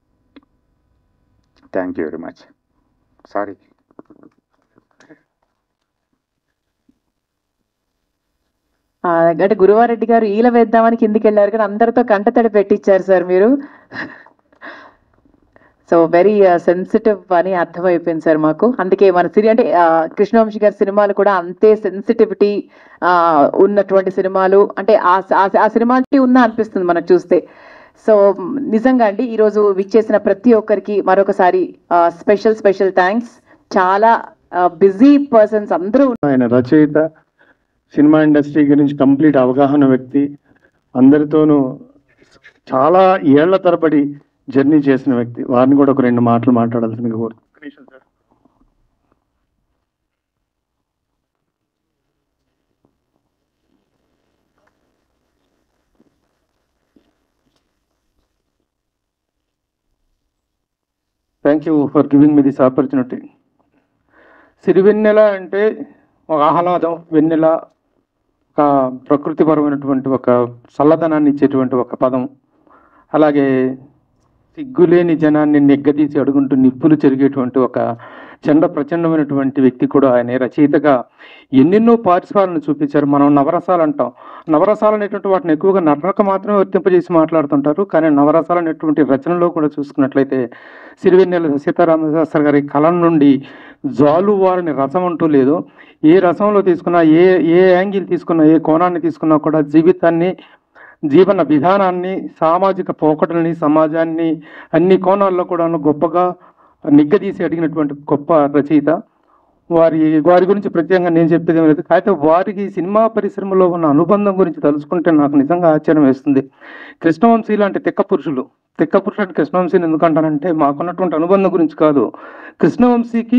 thank you very much sorry
ఆ, అంటే గురువారెడ్డి గారు ఈల వేద్దామని కిందికి వెళ్ళారు కానీ అందరితో కంటతడి పెట్టించారు సార్ మీరు సో వెరీ సెన్సిటివ్ అని అర్థమైపోయింది సార్ మాకు అందుకే మన సిరి అంటే ఆ, కృష్ణవంశీ గారి సినిమాలు కూడా అంతే సెన్సిటివిటీ ఉన్నటువంటి సినిమాలు అంటే ఆ ఆ- ఆ సినిమాకి ఉందా అనిపిస్తుంది మనకు చూస్తే సో నిజంగా అండి ఈరోజు విచ్చేసిన ప్రతి ఒక్కరికి మరొకసారి స్పెషల్ స్పెషల్ థ్యాంక్స్ చాలా బిజీ పర్సన్స్ అందరూ
ఆయన రచయిత సినిమా ఇండస్ట్రీ గురించి కంప్లీట్ అవగాహన వ్యక్తి అందరితోనూ చాలా ఏళ్ల తరబడి జర్నీ చేసిన వ్యక్తి వారిని కూడా ఒక రెండు మాటలు మాట్లాడాల్సిందిగా కోరుతున్నాను thank you for giving me this opportunity Sirivennela అంటే ఒక ఆహ్లాదం వెన్నెల ఒక ప్రకృతిపరమైనటువంటి ఒక చల్లదనాన్ని ఇచ్చేటువంటి ఒక పదం అలాగే సిగ్గులేని జనాన్ని నెగ్గదీసి అడుగుంటూ నిప్పులు చెరిగేటువంటి ఒక చండ ప్రచండమైనటువంటి వ్యక్తి కూడా ఆయన రచయితగా ఎన్నెన్నో పార్శ్వాలను చూపించారు మనం నవరసాలు అంటాం నవరసాలు అనేటువంటి వాటిని ఎక్కువగా నర్రక మాత్రమే వర్తింపజేసి మాట్లాడుతుంటారు కానీ నవరసాలు అనేటువంటి రచనలో కూడా చూసుకున్నట్లయితే సిరివెన్నెల సీతారామశాస్త్రి గారి కలం నుండి జాలు వారిని రసం అంటూ లేదు ఏ రసంలో తీసుకున్నా ఏ ఏ యాంగిల్ తీసుకున్నా ఏ కోణాన్ని తీసుకున్నా కూడా జీవితాన్ని జీవన విధానాన్ని సామాజిక పోకడల్ని సమాజాన్ని అన్ని కోణాల్లో కూడా గొప్పగా నిగ్గదీసి అడిగినటువంటి గొప్ప రచయిత వారి వారి గురించి ప్రత్యేకంగా నేను చెప్పేది ఏం లేదు అయితే వారికి సినిమా పరిశ్రమలో ఉన్న అనుబంధం గురించి తలుచుకుంటే నాకు నిజంగా ఆశ్చర్యం వేస్తుంది కృష్ణవంశీ లాంటి తిక్క పురుషులు తిక్క పురుషుడు కృష్ణవంశీని ఎందుకంటానంటే మాకున్నటువంటి అనుబంధం గురించి కాదు కృష్ణవంశీకి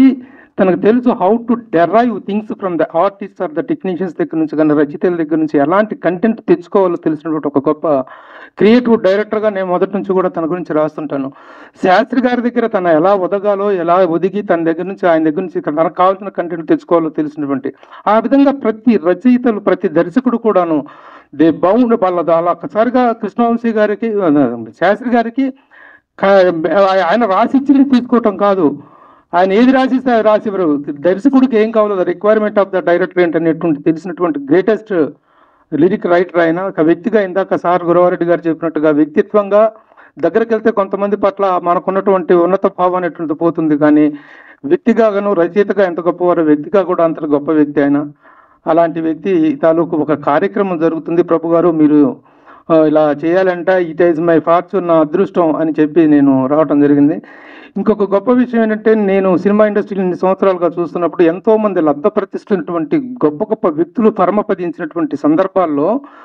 తనకు తెలుసు how to derive things from the artist or the technicians దగ్గర నుంచి కానీ రచయితల దగ్గర నుంచి ఎలాంటి కంటెంట్ తెచ్చుకోవాలో తెలిసినటువంటి ఒక గొప్ప క్రియేటివ్ డైరెక్టర్గా నేను మొదటి నుంచి కూడా తన గురించి రాస్తుంటాను శాస్త్రి గారి దగ్గర తన ఎలా ఒదగాలో ఎలా ఒదిగి తన దగ్గర నుంచి ఆయన దగ్గర నుంచి తనకు కావాల్సిన కంటెంట్ తెచ్చుకోవాలో తెలిసినటువంటి ఆ విధంగా ప్రతి రచయితలు ప్రతి దర్శకుడు కూడాను దే బౌండ్ వాళ్ళ అలా ఒక్కసారిగా కృష్ణవంశీ గారికి శాస్త్రి గారికి క- ఆయన రాసిచ్చింది తీసుకోవటం కాదు ఆయన ఏది రాసిస్తే అది రాసివ్వరు దర్శకుడికి ఏం కావాలో the requirement of the director ఏంటనేటువంటి తెలిసినటువంటి గ్రేటెస్ట్ లిరిక్ రైటర్ ఆయన ఒక వ్యక్తిగా ఇందాక సార్ గురవారెడ్డి గారు చెప్పినట్టుగా వ్యక్తిత్వంగా దగ్గరికి వెళ్తే కొంతమంది పట్ల మనకున్నటువంటి ఉన్నత భావం అనేటువంటిది పోతుంది కానీ వ్యక్తిగాను రచయితగా ఎంత గొప్పవారో వ్యక్తిగా కూడా అంత గొప్ప వ్యక్తి ఆయన అలాంటి వ్యక్తి తాలూకు ఒక కార్యక్రమం జరుగుతుంది ప్రభు గారు మీరు ఆ, ఇలా చేయాలంటే ఇట్ ఈజ్ మై ఫార్చ్యూన్ నా అదృష్టం అని చెప్పి నేను రావటం జరిగింది ఇంకొక గొప్ప విషయం ఏంటంటే నేను సినిమా ఇండస్ట్రీని ఇన్ని సంవత్సరాలుగా చూస్తున్నప్పుడు ఎంతో మంది లబ్ధ ప్రతిష్ఠినటువంటి గొప్ప గొప్ప వ్యక్తులు పరమపదించినటువంటి సందర్భాల్లో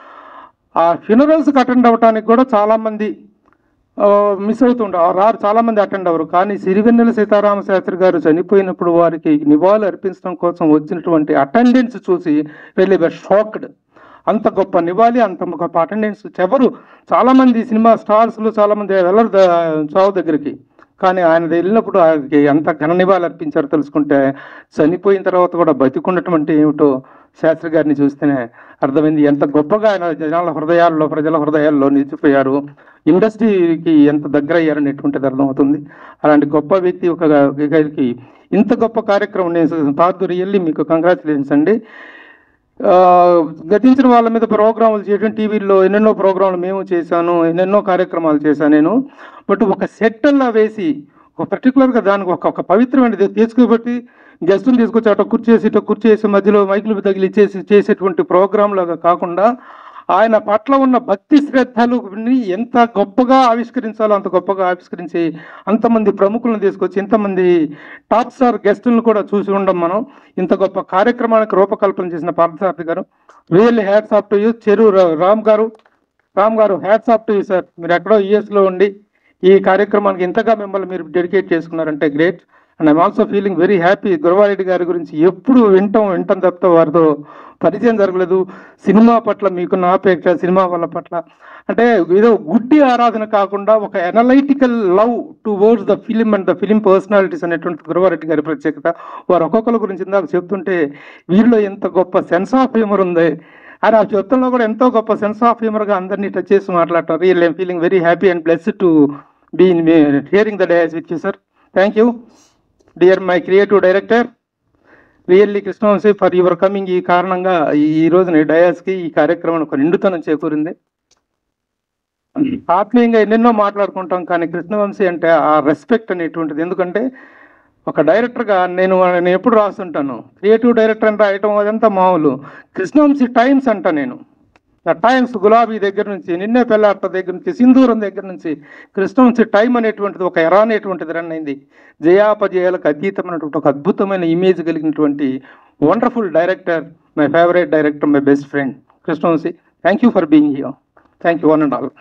ఆ ఫ్యూనరల్స్కి అటెండ్ అవ్వటానికి కూడా చాలా మంది మిస్ అవుతుంటారు రారు చాలా మంది అటెండ్ అవ్వరు కానీ సిరివెన్నెల సీతారామ శాస్త్రి గారు చనిపోయినప్పుడు వారికి నివాళులు అర్పించడం కోసం వచ్చినటువంటి అటెండెన్స్ చూసి వెళ్ళి షాక్డ్ అంత గొప్ప నివాళి అంత గొప్ప అటెండెన్స్ ఎవరు చాలా మంది సినిమా స్టార్స్లు చాలా మంది వెళ్ళరు ద- చావు దగ్గరికి కానీ ఆయన వెళ్ళినప్పుడు ఆయనకి ఎంత ఘన నివాళి అర్పించారో తెలుసుకుంటే చనిపోయిన తర్వాత కూడా బతికుండటం ఏమిటో శాస్త్రి గారిని చూస్తేనే అర్థమైంది ఎంత గొప్పగా ఆయన జనాల హృదయాల్లో ప్రజల హృదయాల్లో నిలిచిపోయారు ఇండస్ట్రీకి ఎంత దగ్గర అయ్యారనేటువంటిది అర్థమవుతుంది అలాంటి గొప్ప వ్యక్తి ఒక గారికి ఇంత గొప్ప కార్యక్రమం నేను పార్దు రియల్లీ మీకు కంగ్రాచులేషన్స్ అండి ఆ, గతించిన వాళ్ళ మీద ప్రోగ్రాములు చేయడం టీవీల్లో ఎన్నెన్నో ప్రోగ్రాములు మేము చేశాను ఎన్నెన్నో కార్యక్రమాలు చేశాను నేను బట్ ఒక సెట్టల్లా వేసి ఒక పర్టికులర్గా దానికి ఒక ఒక పవిత్రమైనది తీసుకుబట్టి గెస్టులు తీసుకొచ్చి అటు కుర్చేసి ఇటు కుర్చేసి మధ్యలో మైకులు తగిలి చేసి చేసేటువంటి ప్రోగ్రామ్ లాగా కాకుండా ఆయన పట్ల ఉన్న భక్తి శ్రద్ధలు ఎంత గొప్పగా ఆవిష్కరించాలో అంత గొప్పగా ఆవిష్కరించి అంతమంది ప్రముఖులను తీసుకొచ్చి ఇంతమంది టాప్ స్టార్ గెస్టులను కూడా చూసి ఉండం మనం ఇంత గొప్ప కార్యక్రమానికి రూపకల్పన చేసిన Parthasarathi garu really hats off to you చెరు Ram garu Ram garu hats off to you sir మీరు ఎక్కడో US లో ఉండి ఈ కార్యక్రమానికి ఇంతగా మిమ్మల్ని మీరు డెడికేట్ చేసుకున్నారంటే great and I'm also feeling very happy Gurava Reddy garu గురించి ఎప్పుడు వింటాం వింటాం తప్ప వారితో పరిచయం జరగలేదు సినిమా పట్ల మీకున్న ఆపేక్ష సినిమా వాళ్ళ పట్ల అంటే ఏదో గుడ్డి ఆరాధన కాకుండా ఒక analytical love towards the film and the film personalities అనేటువంటి గురవారెడ్డి గారి ప్రత్యేకత వారు ఒక్కొక్కరి గురించి ఇందాక చెప్తుంటే వీరిలో ఎంత గొప్ప సెన్స్ ఆఫ్ హ్యూమర్ ఉంది అని ఆ చెప్తంలో కూడా ఎంతో గొప్ప సెన్స్ ఆఫ్ హ్యూమర్గా అందరినీ టచ్ చేసి మాట్లాడటం real I'm feeling very happy and bless to be hearing the days with you sir thank you dear my creative director really Krishna Vamsi for your coming ఈ కారణంగా ఈ ఈ రోజున ఈ డయాస్కి ఈ కార్యక్రమం ఒక నిండుతనం చేకూరింది ఆత్మీయంగా ఎన్నెన్నో మాట్లాడుకుంటాం కానీ కృష్ణవంశీ అంటే ఆ రెస్పెక్ట్ అనేటువంటిది ఎందుకంటే ఒక డైరెక్టర్గా నేను నేను ఎప్పుడు రాస్తుంటాను క్రియేటివ్ డైరెక్టర్ అని రాయటం అదంతా మామూలు కృష్ణవంశీ టైమ్స్ అంట నేను ద టైమ్స్ గులాబీ దగ్గర నుంచి నిన్నే పెళ్ళాట దగ్గర నుంచి సింధూరం దగ్గర నుంచి కృష్ణవంశీ టైం అనేటువంటిది ఒక ఎరా అనేటువంటిది రన్ అయింది జయాపజయాలకు అతీతమైనటువంటి ఒక అద్భుతమైన ఇమేజ్ కలిగినటువంటి wonderful director my favourite director my best friend Krishna Vamsi thank you for being here thank you one and all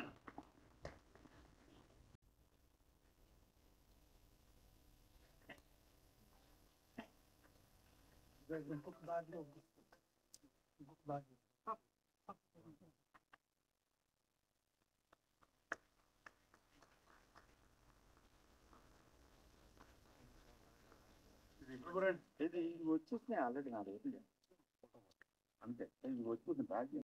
ఇది వచ్చేసినాయి ఆల్రెడీ నా దగ్గర అంతే ఇది వచ్చేసింది